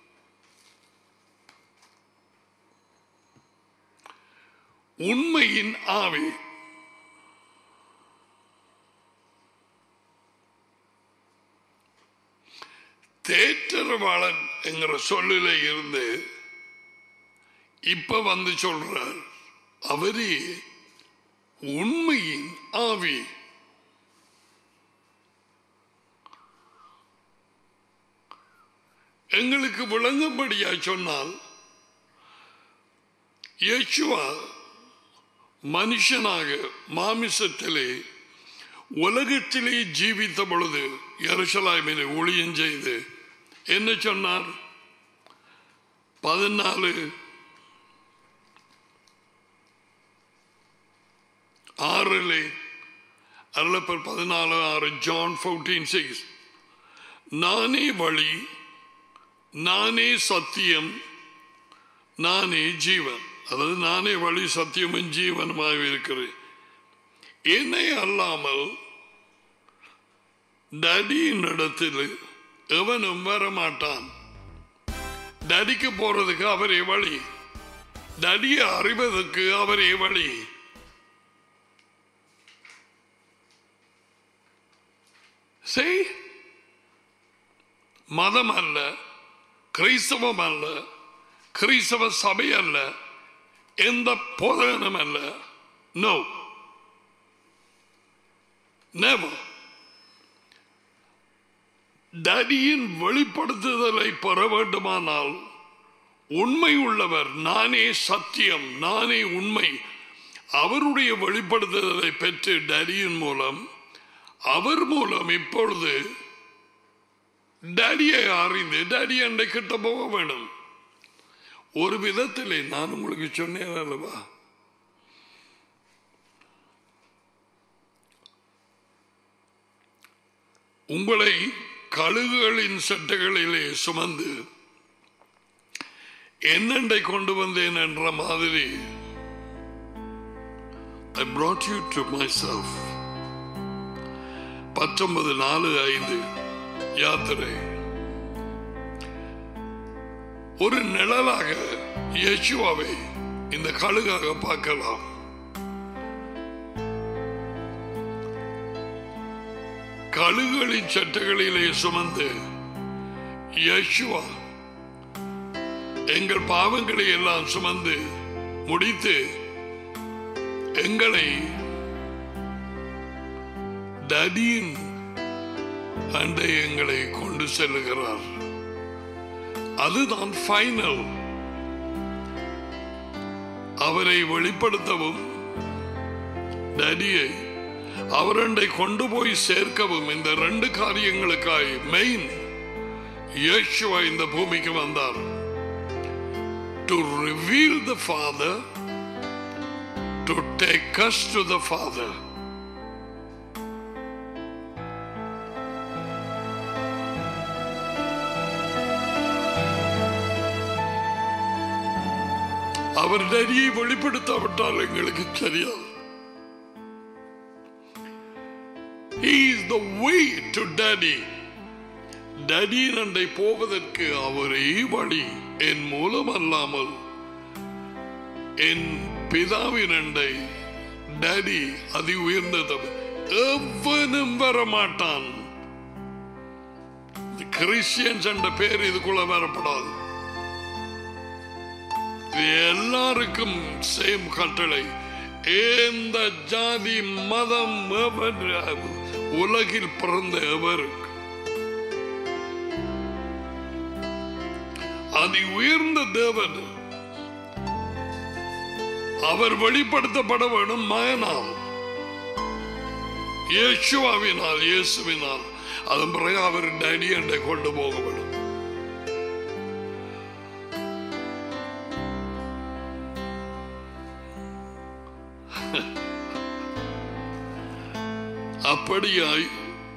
A: உண்மையின் ஆவி தேற்றரவாளன் என்கிற சொல்லில இருந்து இப்ப வந்து சொல்றார் அவரே உண்மையின் ஆவி எங்களுக்கு விளங்கும்படியா சொன்னால் இயேசுவா மனுஷனாக மாமிசத்திலே உலகத்திலே ஜீவித்த பொழுது எருசலாமிலே ஊழியம் செய்து என்ன சொன்னார் பதினாலு ஆறிலே அருளப்பர் பதினாலு ஆறு ஜான் ஃபோர்டீன் சிக்ஸ் நானே வழி நானே சத்தியம் நானே ஜீவன் அதாவது நானே வழி சத்தியமும் ஜீவனுமாக இருக்கிறேன் என்னை அல்லாமல் டடியின் இடத்தில் எவனும் வரமாட்டான் டடிக்கு போறதுக்கு அவரே வழி டடியை அறிவதற்கு அவரே வழி செய் மதம் அல்ல கிறிஸ்தவம் அல்ல கிறிஸ்தவ சபை அல்ல எந்த போதகனும் அல்ல நோ நெவர் டடியின் வெளிப்படுத்துதலை பெற வேண்டுமானால் உண்மை உள்ளவர் நானே சத்தியம் நானே உண்மை அவருடைய வெளிப்படுத்துதலை பெற்று டடியின் மூலம் அவர் மூலம் இப்பொழுது டேடியை அறிந்து டேடி அண்டை கிட்ட போக வேண்டும் ஒரு விதத்திலே நான் உங்களுக்கு சொன்னேன் அல்லவா உங்களை கழுகுகளின் சட்டைகளிலே சுமந்து என்னண்டை கொண்டு வந்தேன் என்ற மாதிரி I brought you to myself பத்தொன்பது நாலு ஐந்து யாத்திரை ஒரு நிழலாக இயேசுவாவை இந்த கழுகாக பார்க்கலாம் கழுகுகளின் சட்டைகளிலே சுமந்து யேசுவா எங்கள் பாவங்களை எல்லாம் சுமந்து முடித்து எங்களை டடியின் அண்டை எங்களை கொண்டு செல்லுகிறார் அதுதான் ஃபைனல் அவரை வெளிப்படுத்தவும் டடியை அவரண்டை கொண்டு போய் சேர்க்கவும் இந்த ரெண்டு காரியங்களுக்காய் மெயின் இயேசுவா இந்த பூமிக்கு வந்தார் to reveal the father to take us to the father அவர் நரியை வெளிப்படுத்தாவிட்டால் எங்களுக்கு தெரியாது He is the way to daddy. Daddy நண்டை போவதற்கு அவரே வழி என் மூலம் அல்லாமல் என் பிதாவின் அண்டை டேடி அதி உயர்ந்தது எவனும் வரமாட்டான் கிறிஸ்டியன்ஸ் என்ற பேர் இதுக்குள்ள வரப்படாது இது எல்லாருக்கும் சேம் கட்டளை எந்த ஜாதி மதம் எவர் உலகில் பிறந்த எவருக்கு அதி உயர்ந்த தேவன் அவர் வெளிப்படுத்தப்பட வேண்டும் மகனால் இயேசுவாவினால் இயேசுவினால் அதன் பிறகு அவர் டேடி என்றை கொண்டு போக வேண்டும் அப்படியாய்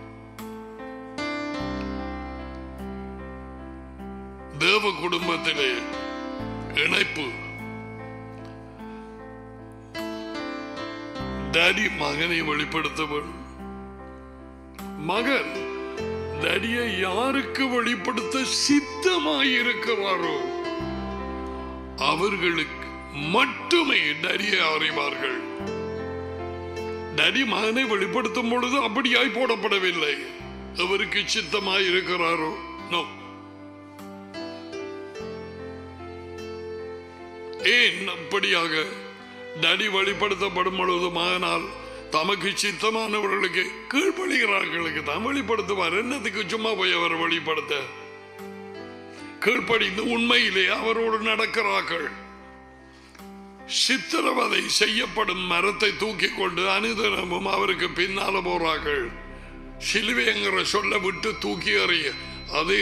A: தேவ குடும்பத்திலே இணைப்பு டாடி மகனை வெளிப்படுத்த வேண்டும் மகன் டடியை யாருக்கு வெளிப்படுத்த சித்தமாயிருக்கிறாரோ அவர்களுக்கு மட்டுமே டடியை அறிவார்கள் டடி மகனை வெளிப்படுத்தும் பொழுது அப்படியாய் போடப்படவில்லை அவருக்கு சித்தமாய் இருக்கிறாரோ நோ ஏன் அப்படியாக டடி வெளிப்படுத்தப்படும் பொழுது மகனால் தமக்கு சித்தமானவர்களுக்கு கீழ்ப்படுகிறார்களுக்கு தான் வெளிப்படுத்துவார் என்னத்துக்கு சும்மா போய் அவர் வெளிப்படுத்த கீழ்ப்படிந்து உண்மையிலே அவரோடு நடக்கிறார்கள் சித்திரவதை செய்யப்படும் மரத்தை தூக்கி கொண்டு அனுதினமும் அவருக்கு பின்னால போறார்கள் சிலுவைங்கிற சொல்ல விட்டு தூக்கி எறிய அது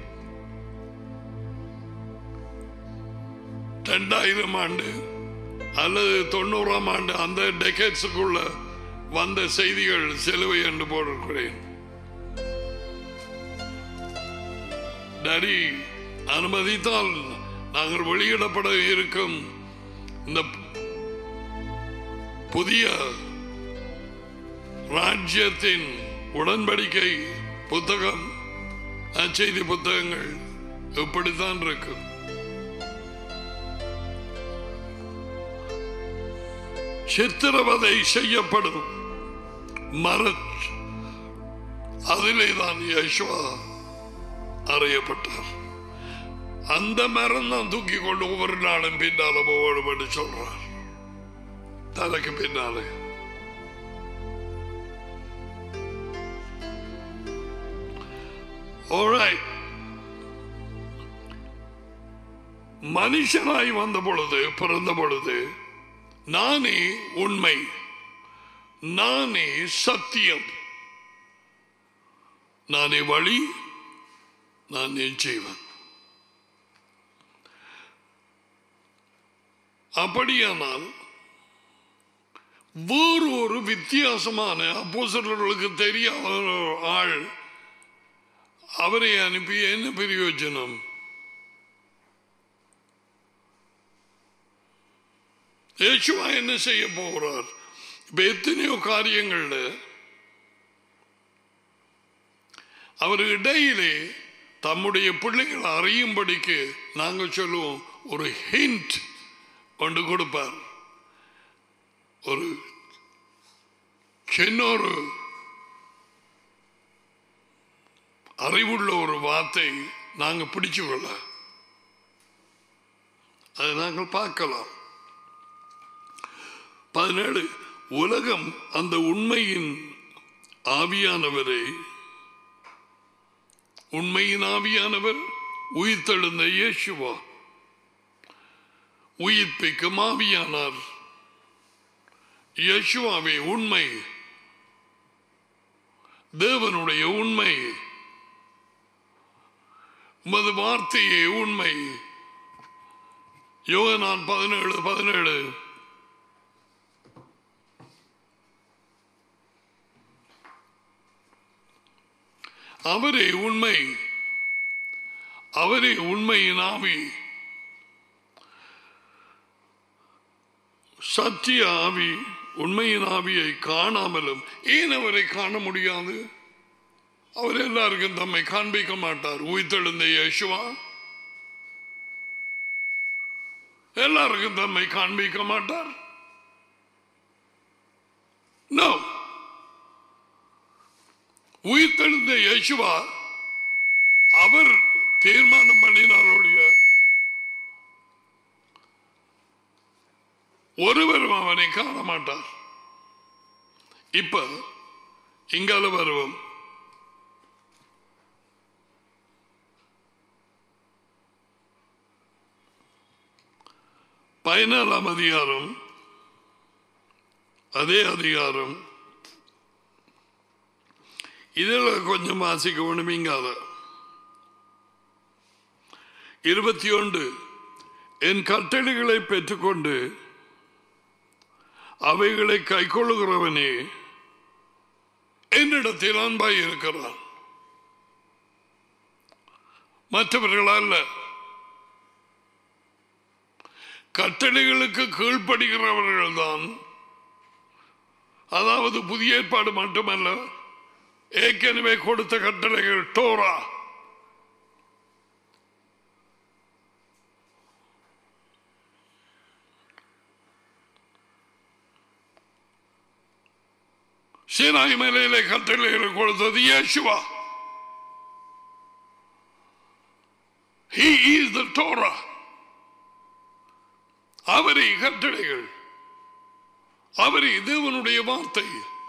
A: ரெண்டாயிரம் ஆண்டு அல்லது தொண்ணூறாம் ஆண்டு அந்த டெக்கேட்ஸுக்குள்ள வந்த செய்திகள் சிலுவை என்று போட்டிருக்கிறேன் டரி அனுமதித்தால் நாங்கள் வெளியிடப்பட இருக்கும் இந்த புதிய ராஜ்யத்தின் உடன்படிக்கை புத்தகம் அச்செய்தி புத்தகங்கள் எப்படித்தான் இருக்கும் சித்திரவதை செய்யப்படும் மர அதிலே தான் யசுவா அறையப்பட்டார் அந்த மரம் தான் தூக்கி கொண்டு ஒவ்வொரு நாளும் பின்னால போவோடு சொல்றார் தலைக்கு பின்னாலே Alright. மனுஷனாய் வந்த பொழுது பிறந்த பொழுது நானே உண்மை நானே சத்தியம் நானே வழி நானே ஜீவன் அப்படியானால் வேறு ஒரு வித்தியாசமான அப்போசர்களுக்கு தெரியாத ஒரு ஆள் அவரை அனுப்பி என்ன பிரயோஜனம் யேசுவா என்ன செய்ய போகிறார் இப்ப எத்தனையோ காரியங்கள்ல அவர் இடையிலே தம்முடைய பிள்ளைகள் அறியும்படிக்கு நாங்கள் சொல்லுவோம் ஒரு ஹிண்ட் கொண்டு கொடுப்பார் ஒரு சின்ன ஒரு அறிவுள்ள ஒரு வார்த்தை நாங்க பிடிச்சு கொள்ள அதை நாங்கள் பார்க்கலாம் பதினேழு உலகம் அந்த உண்மையின் ஆவியானவரை உண்மையின் ஆவியானவர் உயிர்த்தெழுந்த இயேசுவா உயிர்ப்பிக்கும் ஆவியானார் இயேசுவாவே உண்மை தேவனுடைய உண்மை உமது வார்த்தையே உண்மை யோகனான் பதினேழு பதினேழு அவரே உண்மை அவரே உண்மையின் ஆவி சத்திய ஆவி உண்மையின் ஆவியை காணாமலும் ஏன் அவரை காண முடியாது அவர் எல்லாருக்கும் தம்மை காண்பிக்க மாட்டார் உயிர்த்தெழுந்த யேசுவா எல்லாருக்கும் தம்மை காண்பிக்க மாட்டார் No. உயிர்த்தெழுந்த யேசுவா அவர் தீர்மானம் பண்ணினாருடைய ஒருவரும் அவனை காண மாட்டார் இப்ப இங்கால வருவோம் பதினாலாம் அதிகாரம் அதே அதிகாரம் இதில் கொஞ்சம் வாசிக்க ஒண்ணுமீங்காத இருபத்தி ஒன்று என் கட்டளைகளை பெற்றுக்கொண்டு அவைகளை கைக்கொள்ளுகிறவனே என்னிடத்தில் அன்பாய் இருக்கிறான் மற்றவர்கள் அல்ல கட்டளைகளுக்கு கீழ்ப்படுகிறவர்கள் தான் அதாவது புதிய ஏற்பாடு மட்டுமல்ல ஏற்கனவே கொடுத்த கட்டளைகள் டோரா சீனாய் மலையிலே கட்டளைகளை கொடுத்தது இயேசுவா He is the Torah. அவரை கட்டளைகள் அவரை தேவனுடைய வார்த்தை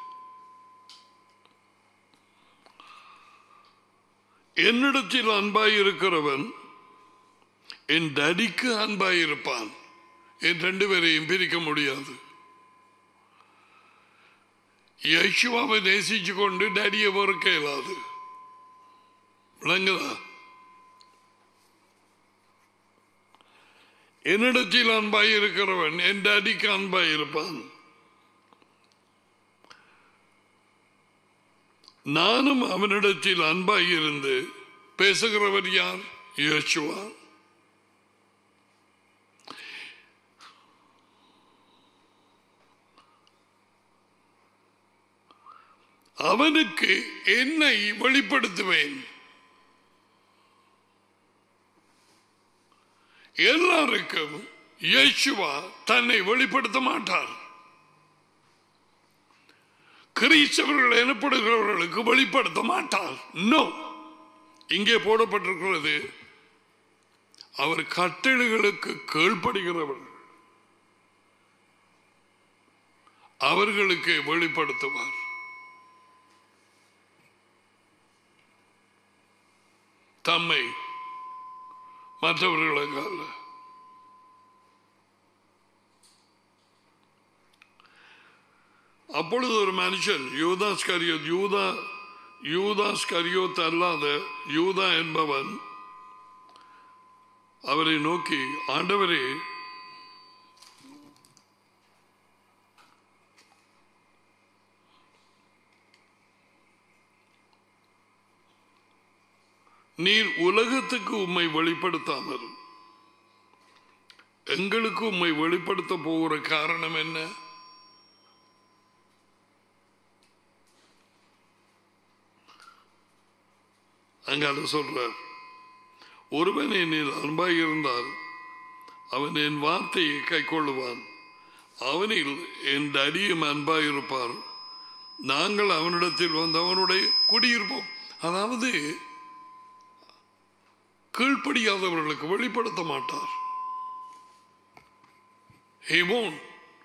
A: என்னிடத்தில் அன்பாய் இருக்கிறவன் என் டடிக்கு அன்பாய் இருப்பான் என் ரெண்டு பேரையும் பிரிக்க முடியாது யேசுவாவை நேசிச்சு கொண்டு டடியை பொறுக்க இயலாது விளங்குதா என்னிடத்தில் அன்பாய் இருக்கிறவன் என் டடிக்கு அன்பாய் இருப்பான் நானும் அவனிடத்தில் அன்பாய் இருந்து பேசுகிறவர் யார் யோசுவா அவனுக்கு என்னை வெளிப்படுத்துவேன் எல்லாருக்கும் இயேசுவா தன்னை வெளிப்படுத்த மாட்டார் கிறிஸ்தவர்கள் எனப்படுகிறவர்களுக்கு வெளிப்படுத்த மாட்டார் நோ இங்கே போடப்பட்டிருக்கிறது அவர் கட்டளைகளுக்கு கீழ்ப்படுகிறவர்கள் அவர்களுக்கு வெளிப்படுத்துவார் தம்மை மற்றவர்களுக்கு அல்ல அப்பொழுது ஒரு மனுஷன் யூதாஸ் கரியோத் யூதா யூதாஸ் கரியோத் அல்லாத யூதா என்பவன் அவரை நோக்கி ஆண்டவரே நீர் உலகத்துக்கு உம்மை வெளிப்படுத்தாமல் எங்களுக்கு உம்மை வெளிப்படுத்த போகிற காரணம் என்ன அங்கால சொல்றார் ஒருவன் என்னில் அன்பாய் இருந்தால் அவன் என் வார்த்தையை கை கொள்ளுவான் அவனில் என் அடியும் அன்பாய் இருப்பார் நாங்கள் அவனிடத்தில் வந்து அவனுடைய குடியிருப்போம் அதாவது கீழ்ப்படியாதவர்களுக்கு வெளிப்படுத்த மாட்டார் He won't.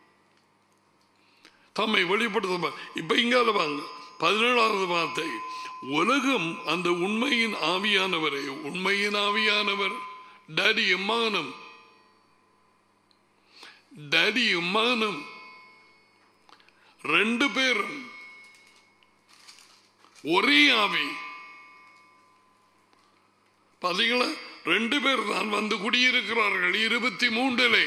A: தம்மை வெளிப்படுத்த மா- இப்ப இங்கால வாங்க பதினேழாவது வார்த்தை உலகம் அந்த உண்மையின் ஆவியானவரை உண்மையின் ஆவியானவர் டடி எம்மானம் டடி எம்மானம் ரெண்டு பேரும் ஒரே ஆவி பாத்தீங்களா ரெண்டு பேர் தான் வந்து குடியிருக்கிறார்கள் இருபத்தி மூன்றிலே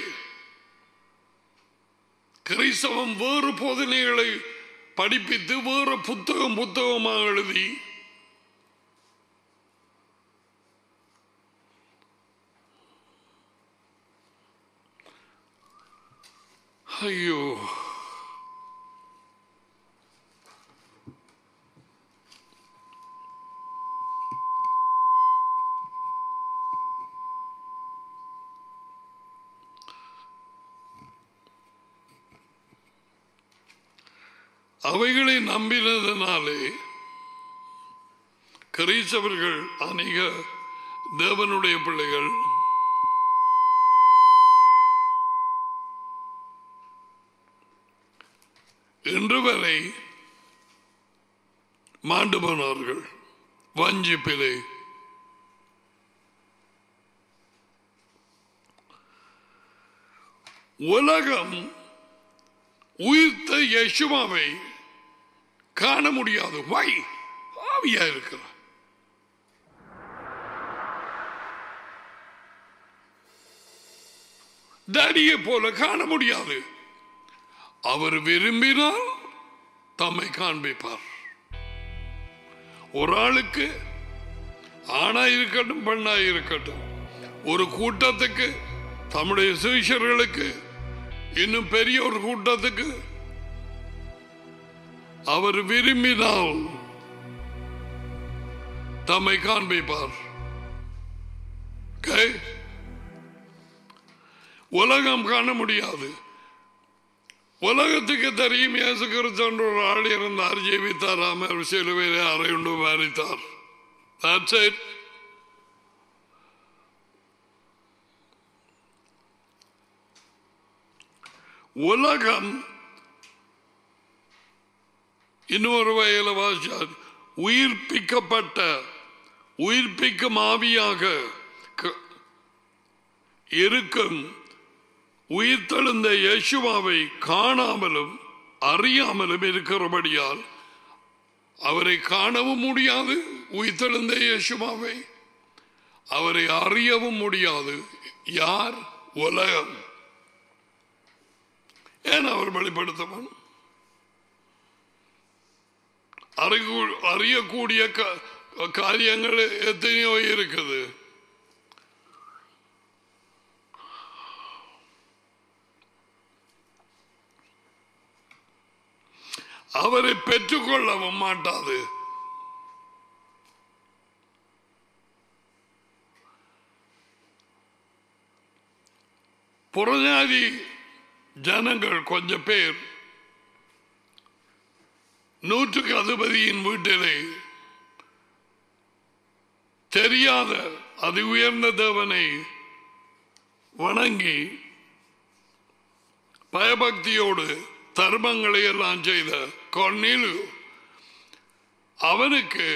A: கிறிஸ்தவம் வேறு போதனைகளை படிப்பித்து வேறு புத்தகம் புத்தகமாக எழுதி ஐயோ அவைகளை நம்பினதனாலே கிரீச்சவர்கள் அநேக தேவனுடைய பிள்ளைகள் இன்று வரை மாண்டு போனார்கள் வஞ்சிப்பிலே உலகம் உயிர்த்த யசுமாவை காண முடியாது வை ஆவியா இருக்கிறார் தடியை போல காண முடியாது அவர் விரும்பினால் தம்மை காண்பிப்பார் ஒரு ஆளுக்கு ஆணா இருக்கட்டும் பெண்ணா இருக்கட்டும் ஒரு கூட்டத்துக்கு தம்முடைய சுவிஷர்களுக்கு இன்னும் பெரிய ஒரு கூட்டத்துக்கு அவர் விரும்பினால் தம்மை காண்பிப்பார் Okay? உலகம் காண முடியாது உலகத்துக்கு தெரியும் இயேசு கிறிஸ்தன் ஒரு ஆள் இருந்தார் ஜீவித்தார் அவர் சிலுவையிலே அறையுண்டு மறித்தார் That's it. உலகம் இன்னொரு வகையில் வாசிச்சார் உயிர்ப்பிக்கப்பட்ட உயிர்ப்பிக்கும் ஆவியாக க- இருக்கும் உயிர்த்தெழுந்த யேசுவாவை காணாமலும் அறியாமலும் இருக்கிறபடியால் அவரை காணவும் முடியாது உயிர்த்தெழுந்த யேசுவாவை அவரை அறியவும் முடியாது யார் உலகம் ஏன் அவர் வெளிப்படுத்தவன் அறிகு- அறியக்கூடிய க- காரியங்கள் எத்தனையோ இருக்குது அவரை பெற்றுக்கொள்ளவும் மாட்டாது புறஜாதி ஜனங்கள் கொஞ்சம் பேர் நூற்றுக்கு அதிபதியின் வீட்டிலே தெரியாத அதி உயர்ந்த தேவனை வணங்கி பயபக்தியோடு தர்மங்களை எல்லாம் செய்த கொன்னிலு அவனுக்கு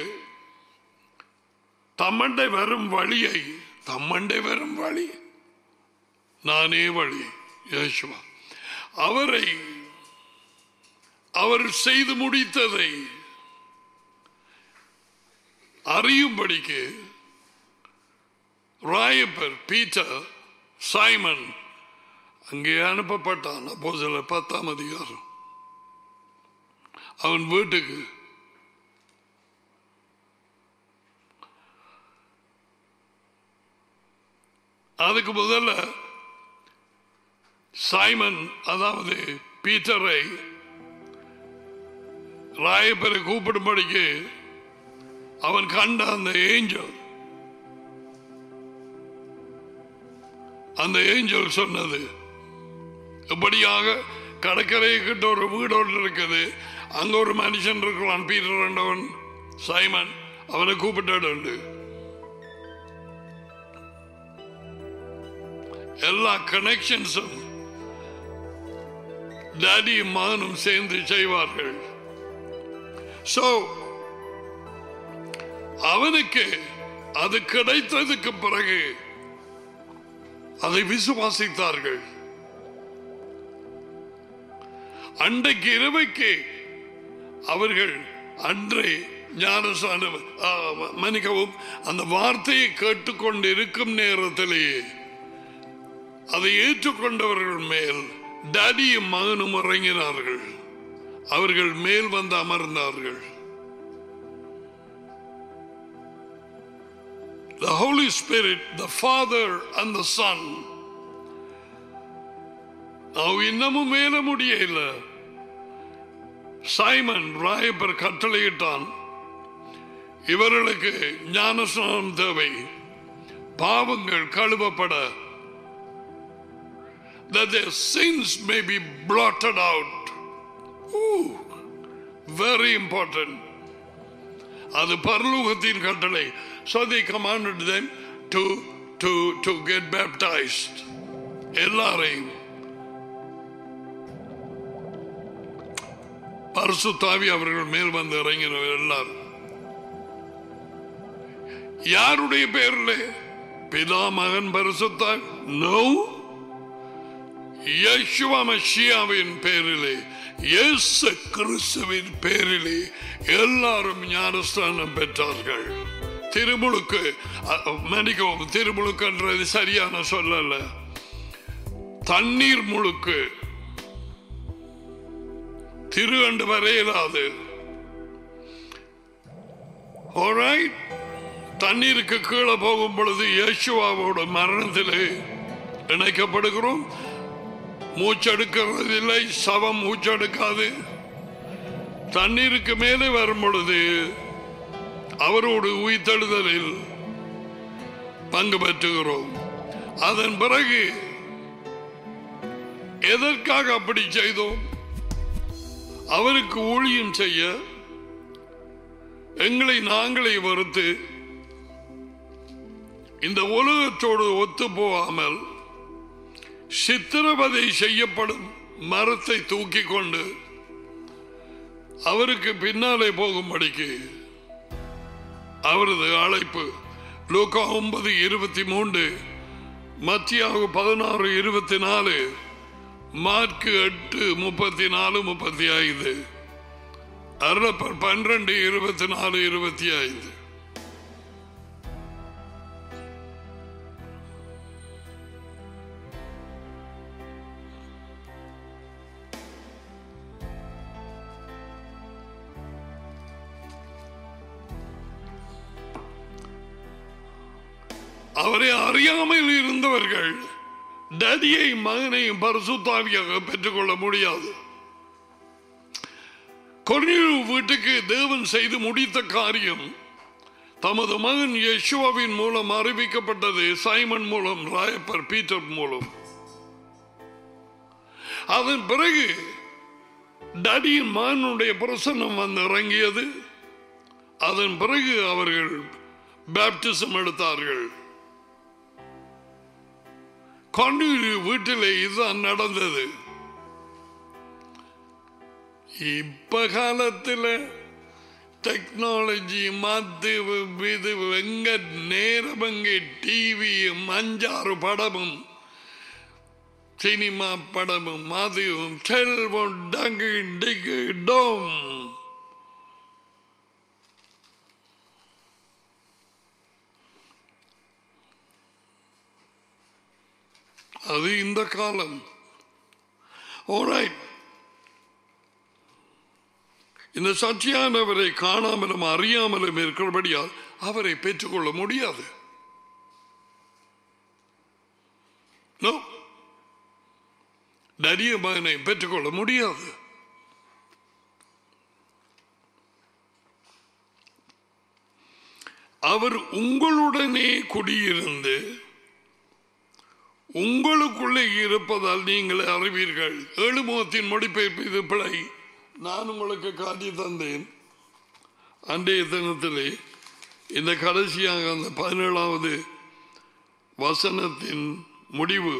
A: தம்மண்டை வரும் வழியை தம்மண்டை வரும் வழி நானே வழி யேசுவா அவரை அவர் செய்து முடித்ததை அறியும்படிக்கு ராயப்பர் பீட்டர் சைமன் அங்கே அனுப்பப்பட்டான் அப்போ சில பத்தாம் அதிகாரம் அவன் வீட்டுக்கு அதுக்கு முதல்ல சைமன் அதாவது பீட்டரை ராயப்பரை கூப்பிடும்படிக்கு அவன் கண்ட அந்த ஏஞ்சல் அந்த ஏஞ்சல் சொன்னது இப்படியாக கடற்கரை கிட்ட ஒரு வீடு ஒன்று இருக்குது அங்க ஒரு மனுஷன் இருக்கலாம் பீட்டர் என்றவன் சைமன் அவனை கூப்பிட்டு எல்லா கனெக்ஷன்ஸும் டாடியும் மகனும் சேர்ந்து செய்வார்கள் சோ அவனுக்கு அது கிடைத்ததுக்கு பிறகு அதை விசுவாசித்தார்கள் அன்றைக்கு இரவைக்கு அவர்கள் அன்றே ஞானசான ஆ, மன்னிக்கவும் அந்த வார்த்தையை கேட்டுக்கொண்டு இருக்கும் நேரத்திலேயே அதை ஏற்றுக்கொண்டவர்கள் மேல் டாடியும் மகனும் இறங்கினார்கள் அவர்கள் மேல் வந்து அமர்ந்தார்கள் The Holy Spirit, the Father and the Son. அவ இன்னமும் மேல முடியல சைமன் ராயப்பர் கட்டளையிட்டான் இவர்களுக்கு ஞானஸ்நானம் தேவை பாவங்கள் கழுவப்பட that their sins may be blotted out. Ooh, very important. அது பரலோகத்தின் கட்டளை so they commanded them to to to get baptized எல்லாரையும் பரிசுத்தாவி அவர்கள் மேல் வந்து இறங்கினவர் எல்லாரும் யாருடைய பேரில் பிதா மகன் பரிசுத்தான் நோ யேசுவ மஷியாவின் பேரிலே இயேசு கிறிஸ்துவின் பேரிலே எல்லாரும் ஞானஸ்தானம் பெற்றார்கள் திருமுழுக்கு அ- மன்னிக்கவும் திருமுழுக்குன்றது சரியான சொல்லல தண்ணீர் முழுக்கு திரு அண்டு வரையலாது Alright? தண்ணீருக்கு கீழே போகும் பொழுது இயேசுவாவோட மரணத்திலே இணைக்கப்படுகிறோம் மூச்செடுக்கிறது இல்லை சவம் மூச்செடுக்காது தண்ணீருக்கு மேலே வரும் பொழுது அவரோடு உயிர்த்தெழுதலில் பங்கு பெற்றுகிறோம் அதன் பிறகு எதற்காக அப்படி செய்தோம் அவருக்கு ஊழியம் செய்ய எங்களை நாங்களே வெறுத்து இந்த உலகத்தோடு ஒத்து போகாமல் சித்திரவதை செய்யப்படும் மரத்தை தூக்கி கொண்டு அவருக்கு பின்னாலே போகும்படிக்கு அவரது அழைப்பு லூக்கா ஒன்பது இருபத்தி மூன்று மத்தியாக பதினாறு இருபத்தி நாலு மார்க்கு எட்டு முப்பத்தி நாலு முப்பத்தி ஐந்து அருளப்பர் பன்னிரண்டு இருபத்தி நாலு இருபத்தி ஐந்து அவரை அறியாமல் இருந்தவர்கள் டடியை மகனையும் பரிசுத்தாவியாக பெற்றுக்கொள்ள முடியாது கொர்னியு வீட்டுக்கு தேவன் செய்து முடித்த காரியம் தமது மகன் யெஷுவாவின் மூலம் அறிவிக்கப்பட்டது சைமன் மூலம் ராயப்பர் பீட்டர் மூலம் அதன் பிறகு டடியின் மகனுடைய பிரசன்னம் வந்து இறங்கியது அதன் பிறகு அவர்கள் பேப்டிசம் எடுத்தார்கள் கொண்டூர் வீட்டிலே இதுதான் நடந்தது இப்ப காலத்துல டெக்னாலஜி மத்து இது எங்க நேரம் எங்க டிவியும் அஞ்சாறு படமும் சினிமா படமும் அதுவும் செல்வம் டங்கு டிகு டோம் அது இந்த காலம் Alright. இந்த சத்தியானவரை காணாமலும் அறியாமலும் இருக்கிறபடியால் அவரை பெற்றுக்கொள்ள முடியாது No. நரிய மகனை பெற்றுக்கொள்ள முடியாது அவர் உங்களுடனே குடியிருந்து உங்களுக்குள்ளே இருப்பதால் நீங்கள் அறிவீர்கள் ஏழுமுகத்தின் மொழிபெயர்ப்பு இது பிழை நான் உங்களுக்கு காட்டி தந்தேன் அன்றைய தினத்திலே இந்த கடைசியாக அந்த பதினேழாவது வசனத்தின் முடிவு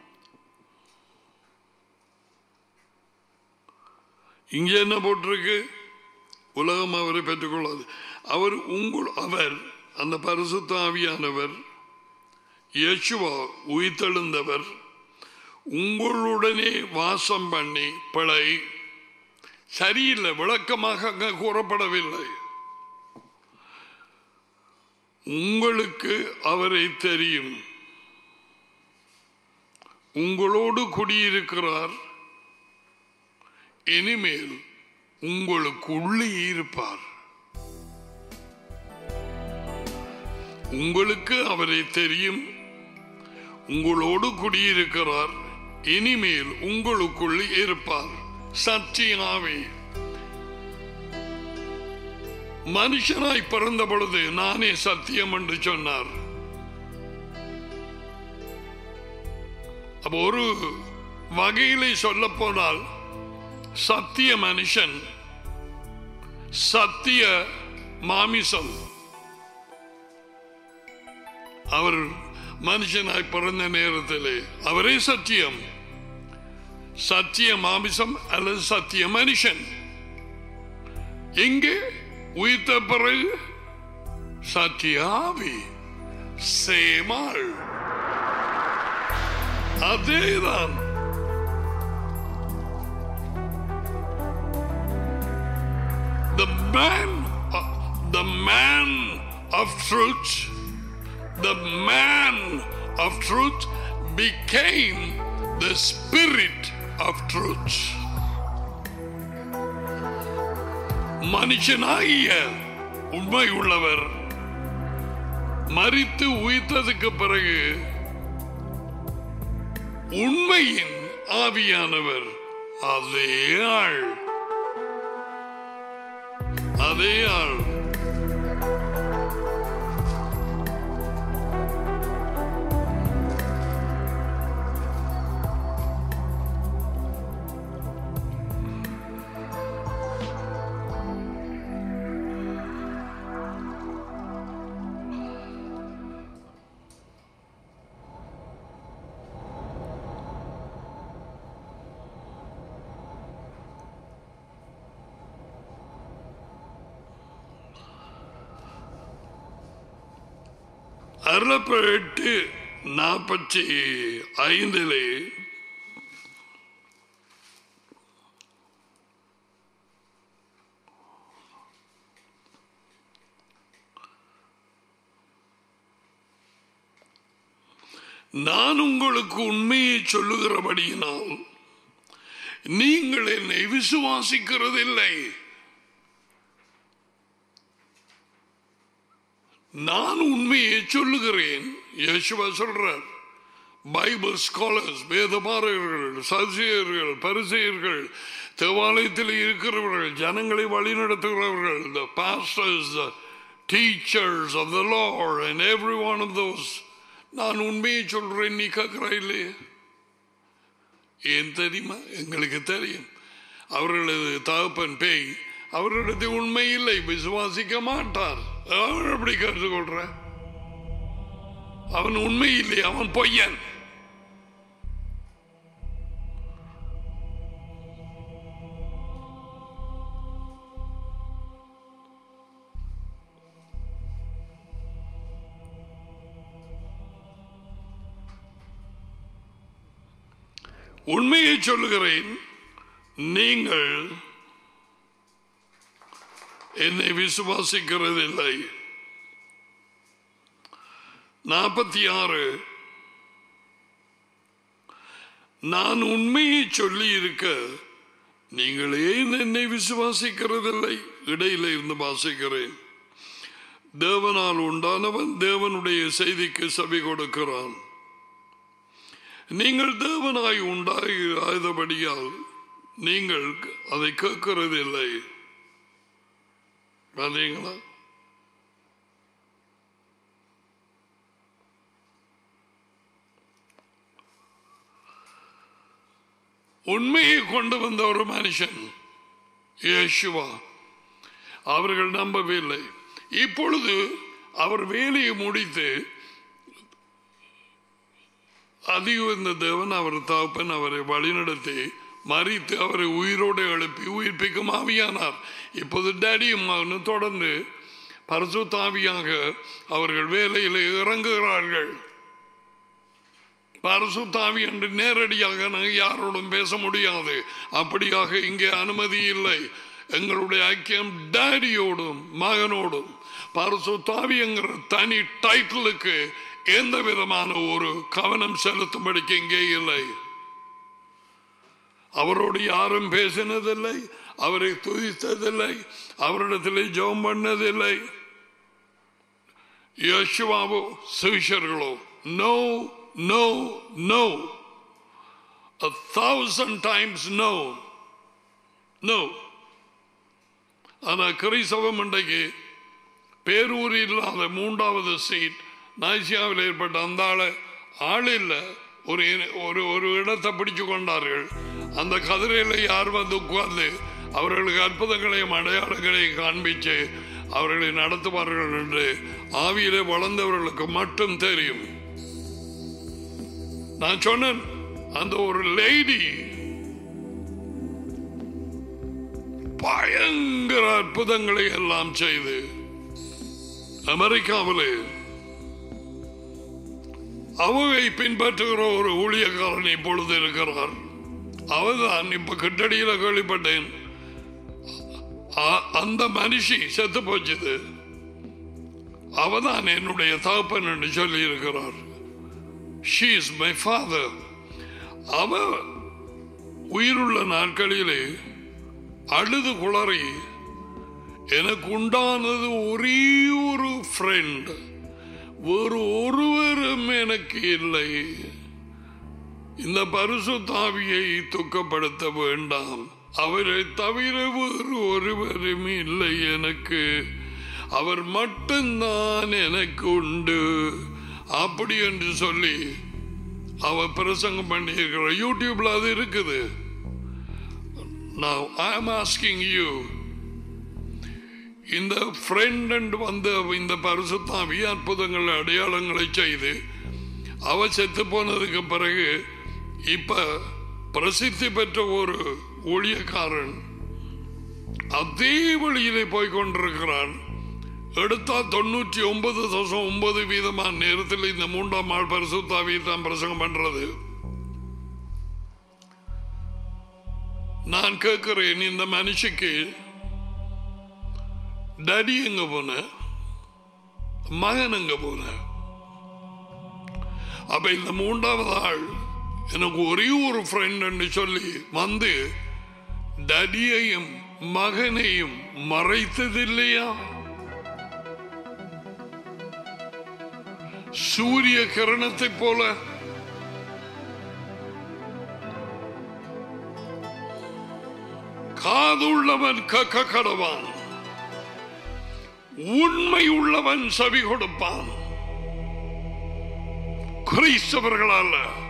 A: இங்கே என்ன போட்டிருக்கு உலகம் அவரை பெற்றுக்கொள்ளாது அவர் உங்கள் அவர் அந்த பரிசுத்த ஆவியானவர் இயேசுவா உயிர்த்தெழுந்தவர் உங்களுடனே வாசம் பண்ணி பிழை சரியில்லை விளக்கமாக அங்க கூறப்படவில்லை உங்களுக்கு அவரை தெரியும் உங்களோடு குடியிருக்கிறார் இனிமேல் உங்களுக்கு உள்ளே இருப்பார் உங்களுக்கு அவரை தெரியும் உங்களோடு குடியிருக்கிறார் இனிமேல் உங்களுக்குள் இருப்பார் சத்திய ஆவி மனுஷனாய் பிறந்த பொழுது நானே சத்தியம் என்று சொன்னார் அப்ப ஒரு வகையிலே சொல்ல போனால் சத்திய மனுஷன் சத்திய மாமிசம் அவர் மனுஷனாய் பிறந்த நேரத்திலே அவரே சத்தியம் சத்திய மாமிசம் அல்லது சத்திய மனுஷன் இங்கே உயிர்த்த பிறகு சத்திய ஆவி சேமாள் அதேதான் the man the man of truth the man of truth became the spirit of truth மனுஷனாகிய உண்மை உள்ளவர் மறித்து உயிர்த்ததுக்கு பிறகு உண்மையின் ஆவியானவர் அதே ஆள் அதே ஆள் அறுபத்தி நாற்பத்தி ஐந்திலே நான் உங்களுக்கு உண்மையை சொல்லுகிறபடியினால் நீங்கள் என்னை விசுவாசிக்கிறதில்லை நான் உண்மையை சொல்லுகிறேன் யேசுவா சொல்றார் பைபிள் ஸ்காலர்ஸ் வேதமாரர்கள் சசியர்கள் பரிசெயர்கள் தேவாலயத்தில் இருக்கிறவர்கள் ஜனங்களை வழிநடத்துகிறவர்கள் the pastors the teachers of the Lord and every one of those நான் உண்மையை சொல்றேன் நீ கேட்கிறா இல்லையே ஏன் தெரியுமா எங்களுக்கு தெரியும் அவர்களது தகப்பன் பேய் அவர்களிடத்தில் உண்மை இல்லை விசுவாசிக்க மாட்டார் அவன் எப்படி கற்றுக்கொள்ற அவன் உண்மை இல்லை அவன் பொய்யன் உண்மையை சொல்லுகிறேன் நீங்கள் என்னை விசுவாசிக்கிறதில்லை நாற்பத்தி ஆறு நான் உண்மையை சொல்லி இருக்க நீங்கள் ஏன் என்னை விசுவாசிக்கிறதில்லை இடையில இருந்து வாசிக்கிறேன் தேவனால் உண்டானவன் தேவனுடைய செய்திக்கு செவி கொடுக்கிறான் நீங்கள் தேவனாய் உண்டாகி ஆயுதபடியால் நீங்கள் அதை கேட்கிறதில்லை பார்த்தீங்களா உண்மையை கொண்டு வந்த ஒரு மனுஷன் இயேசுவா அவர்கள் நம்பவில்லை இப்பொழுது அவர் வேலையை முடித்து அதிக தேவன் அவர் தகப்பன் அவரை வழிநடத்தி மறித்து அவரை உயிரோடு எழுப்பி உயிர்ப்பிக்கும் ஆவியானார் இப்போது டேடியும் மகனும் தொடர்ந்து பரசு தாவியாக அவர்கள் வேலையில் இறங்குகிறார்கள் பரசு தாவி என்று நேரடியாக நாங்கள் யாரோடும் பேச முடியாது அப்படியாக இங்கே அனுமதி இல்லை எங்களுடைய ஐக்கியம் டேடியோடும் மகனோடும் பரசு தாவிங்கிற தனி டைட்டிலுக்கு எந்த விதமான ஒரு கவனம் செலுத்தும்படிக்கு இங்கே இல்லை அவரோடு யாரும் பேசினதில்லை அவரை துதித்ததில்லை அவரிடத்திலே ஜெபம் பண்ணதில்லை யசுவாவோ சிஷர்களோ no no no a thousand times no. No. ஆனா கிறிஸ்தவம் இன்றைக்கு பேரூர் இல்லாத மூன்றாவது சீட் நாய்சியாவில் ஏற்பட்ட அந்த ஆளை ஆள் இல்லை ஒரு ஒரு ஒரு இடத்தை பிடிச்சு கொண்டார்கள் அந்த கதிரையில் யார் வந்து உட்கார்ந்து அவர்களுக்கு அற்புதங்களையும் அடையாளங்களையும் காண்பிச்சு அவர்களை நடத்துவார்கள் என்று ஆவியிலே வளர்ந்தவர்களுக்கு மட்டும் தெரியும் நான் சொன்னேன் அந்த ஒரு லேடி பயங்கர அற்புதங்களை எல்லாம் செய்து அமெரிக்காவிலே அவவை பின்பற்றுகிற ஒரு ஊழியக்காரன் இப்பொழுது இருக்கிறார் அவர்தான் இப்ப கிட்டடியில கேள்விப்பட்டேன் அ- அந்த மனுஷி செத்து போச்சுது அவதான் என்னுடைய தகப்பன் என்று சொல்லி இருக்கிறார் ஷீ இஸ் மை ஃபாதர் அவ உயிருள்ள நாட்களிலே அழுது குளறி எனக்கு உண்டானது ஒரே ஒரு ஃப்ரெண்ட் வேறு ஒருவரும் எனக்கு இல்லை இந்த பரிசுத்தாவியை துக்கப்படுத்த வேண்டாம் அவரை தவிர வேறு ஒருவரும் இல்லை எனக்கு அவர் மட்டும்தான் எனக்கு உண்டு அப்படி என்று சொல்லி அவ பிரசங்கம் பண்ணியிருக்கிற யூடியூப்ல அது இருக்குது Now I am asking you இந்த ஃப்ரெண்ட் வந்த இந்த பரிசுத்தாவி அற்புதங்கள் அடையாளங்களை செய்து அவ செத்து போனதுக்கு பிறகு இப்ப பிரசித்தி பெற்ற ஒரு ஊழியக்காரன் அதே வழியிலே போய் கொண்டிருக்கிறான் எடுத்தா தொண்ணூற்றி ஒன்பது தசம் ஒன்பது வீதமான நேரத்தில் இந்த மூன்றாம் ஆள் பரிசுத்தாவியை தான் பிரசங்கம் பண்றது நான் கேட்கிறேன் இந்த மனுஷிக்கு டடி எங்க போன மகன் எங்க போன அப்ப இந்த மூன்றாவது ஆள் எனக்கு ஒரே ஒரு ஃப்ரெண்ட் சொல்லி வந்து டடியையும் மகனையும் மறைத்ததில்லையா சூரிய கிரணத்தை போல காதுள்ளவன் கக்க கடவான் உண்மை உள்ளவன் செவி கொடுப்பான் கிறிஸ்தவர்களால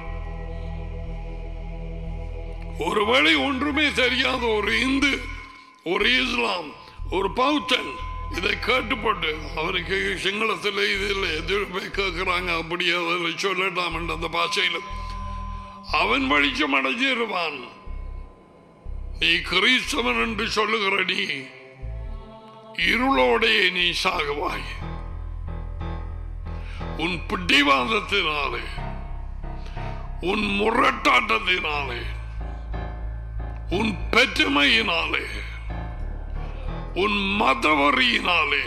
A: ஒருவேளை ஒன்றுமே தெரியாத ஒரு இந்து ஒரு இஸ்லாம் ஒரு பௌத்தன் இதை கேட்டுப்பட்டு அவருக்கு சிங்களத்தில் இதில் எதிர்ப்பை கேட்கிறாங்க அப்படி அதில் சொல்லட்டாம் அந்த பாஷையில் அவன் வெளிச்சம் அடைஞ்சிருவான் நீ கிறிஸ்தவன் என்று சொல்லுகிற நீ இருளோடே நீ சாகுவாய் உன் பிடிவாதத்தினாலே உன் முரட்டாட்டத்தினாலே உன் பெற்றுமையினாலே உன் மதவரியினாலே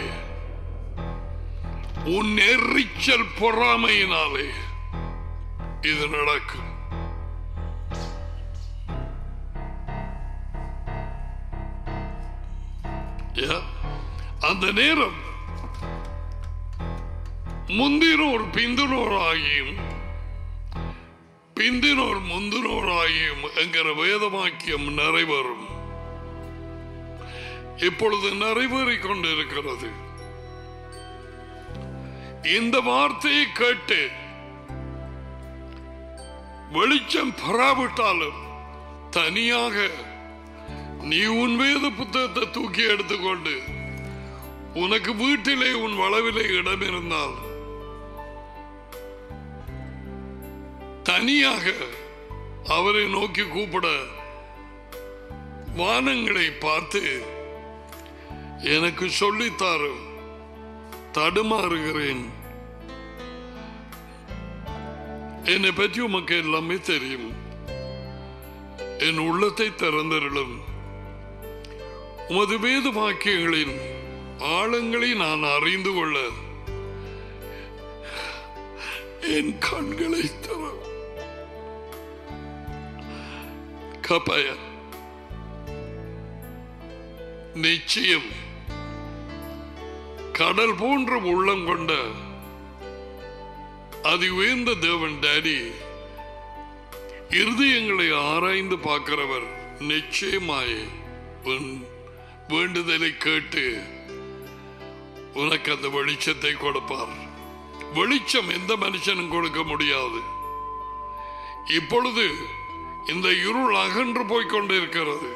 A: உன் எரிச்சல் பொறாமையினாலே இது நடக்கும் Yeah. அந்த நேரம் முந்தினோர் பிந்தினோர் ஆகியும் பிந்தினோர் முந்தினோர் ஆகியும் என்கிற வேதவாக்கியம் நிறைவேறும் இப்பொழுது நிறைவேறிக் கொண்டிருக்கிறது இந்த வார்த்தையை கேட்டு வெளிச்சம் பெறாவிட்டாலும் தனியாக நீ உன் வேத புத்தகத்தை தூக்கி எடுத்துக்கொண்டு உனக்கு வீட்டிலே உன் வளவிலே இடம் இருந்தால் தனியாக அவரை நோக்கி கூப்பிட வானங்களை பார்த்து எனக்கு சொல்லித்தாரு தடுமாறுகிறேன் என்னை பற்றி உமக்கு எல்லாமே தெரியும் என் உள்ளத்தை திறந்தருளும் உமது வேத வாக்கியங்களின் ஆழங்களை நான் அறிந்து கொள்ள என் கண்களை தர கப்பய நிச்சயம் கடல் போன்ற உள்ளம் கொண்ட அதி உயர்ந்த தேவன் டாடி இருதயங்களை ஆராய்ந்து பார்க்கிறவர் நிச்சயமாய் உன் வேண்டுதலை கேட்டு உனக்கு அந்த வெளிச்சத்தை கொடுப்பார் வெளிச்சம் எந்த மனுஷனும் கொடுக்க முடியாது இப்பொழுது இந்த இருள் அகன்று போய்க் கொண்டிருக்கிறது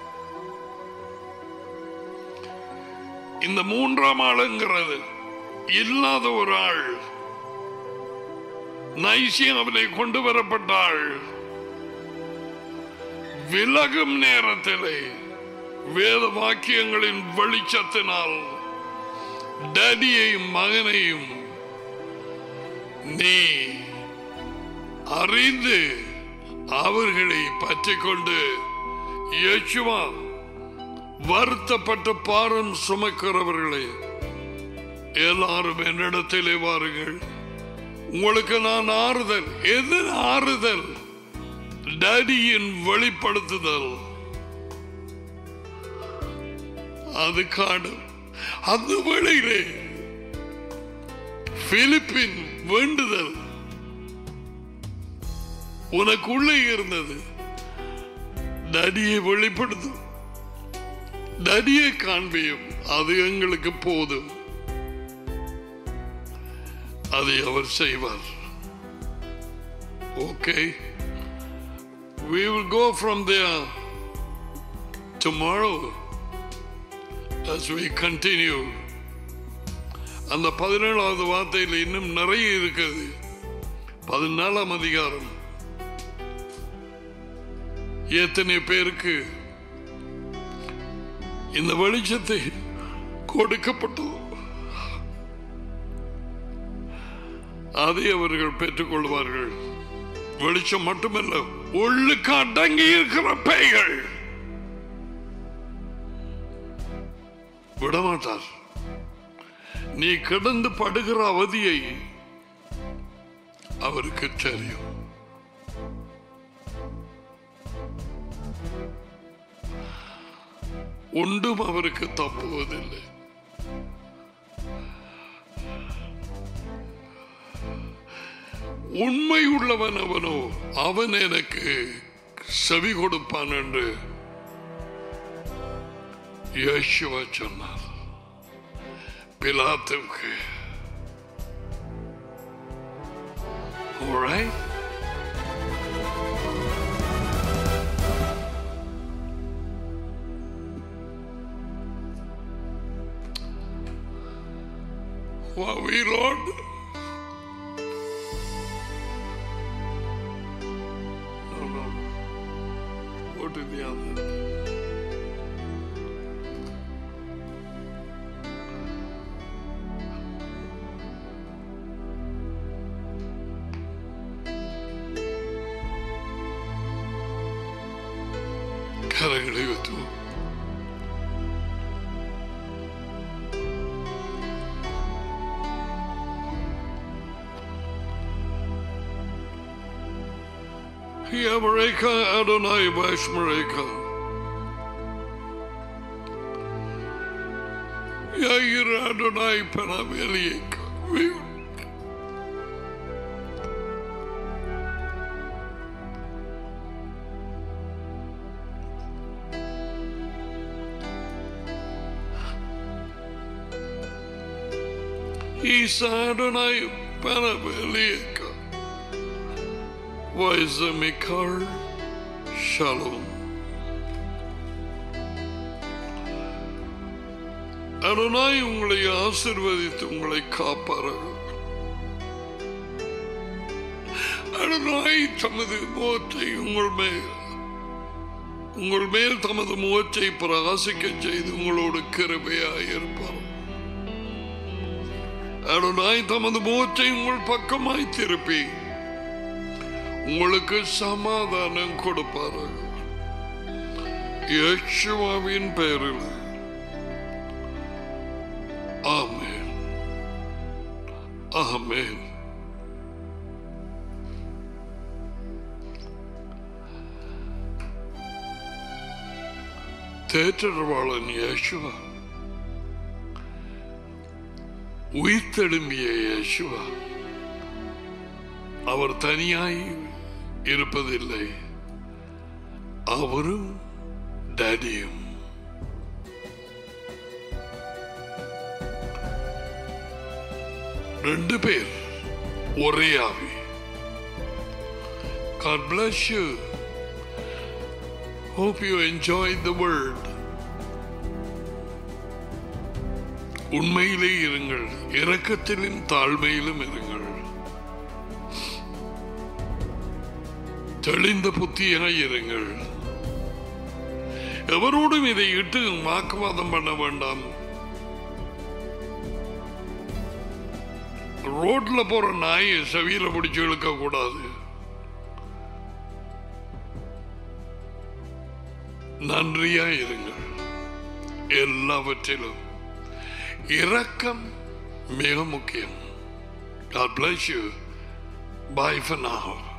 A: இந்த மூன்றாம் ஆளுங்கிறது இல்லாத ஒரு ஆள் நைசியம் அவனை கொண்டு வரப்பட்டாள் விலகும் நேரத்திலே வேத வாக்கியங்களின் வெளிச்சத்தினால் டேடியையும் மகனையும் நீ அறிந்து அவர்களை பற்றி கொண்டு இயேசுவா வருத்தப்பட்ட பாரம் சுமக்கிறவர்களே எல்லாரும் என்னிடத்திலே வாருங்கள் உங்களுக்கு நான் ஆறுதல் எது ஆறுதல் டேடியின் வெளிப்படுத்துதல் அது காணும் அந்த வேளையிலே பிலிப்பின் வேண்டுதல் உனக்கு உள்ளே இருந்தது நடியை வெளிப்படுத்தும் நடியை காண்பியும் அது எங்களுக்கு போதும் அதை அவர் செய்வார் okay we will go from there tomorrow as we continue அந்த பதினேழாவது வார்த்தையில் இன்னும் நிறைய இருக்கிறது பதினாலாம் அதிகாரம் எத்தனை பேருக்கு இந்த வெளிச்சத்தை கொடுக்கப்பட்டது அதை அவர்கள் பெற்றுக்கொள்வார்கள் வெளிச்சம் மட்டுமல்ல உள்ளுக்கு அடங்கி இருக்கிற பேய்கள் விடமாட்டார் நீ கிடந்து படுகிற அவதியை அவருக்கு தெரியும் ஒன்றும் அவருக்கு தப்புவதில்லை உண்மை உள்ளவன் அவனோ அவன் எனக்கு செவி கொடுப்பான் என்று யேசுவா சொன்னார் பிலாத்துக்கு Alright? Were we, Lord? No, no. Go to the other. கரங்களை ஊற்றுவோம் Yamareka Adonai Vashmareka. Yair Adonai Panavelieka. Isa Adonai Panavelieka. Vaizamikar Shalom. அருணாய் உங்களை ஆசிர்வதித்து உங்களை காப்பார்கள் அருணாய் தமது முகத்தை உங்கள் மேல் உங்கள் மேல் தமது முகத்தை பிரகாசிக்க செய்து உங்களோடு கிருபையாய் இருப்பார் அருணாய் தமது முகத்தை உங்கள் பக்கமாய் திருப்பி உங்களுக்கு சமாதானம் கொடுப்பார்கள் யேசுவாவின் பெயரில் ஆமென் ஆமென் தேற்றவாளன் யேசுவா உயிர்த்தெழும்பிய யேசுவா அவர் தனியாய் இருப்பதில்லை அவரும் டேடியும் ரெண்டு பேர் ஒரே ஆவி God bless you. Hope you enjoyed the word. உண்மையிலே இருங்கள் இரக்கத்திலும் தாழ்மையிலும் இருங்கள் தெளிந்த புத்தியாய் இருங்கள் எவரோடும் இதை இட்டு வாக்குவாதம் பண்ண வேண்டாம் ரோட்ல போற நாயை செவியில பிடிச்சு இழுக்க கூடாது நன்றியா இருங்கள் எல்லாவற்றிலும் இரக்கம் மிக முக்கியம் God bless you. Bye for now.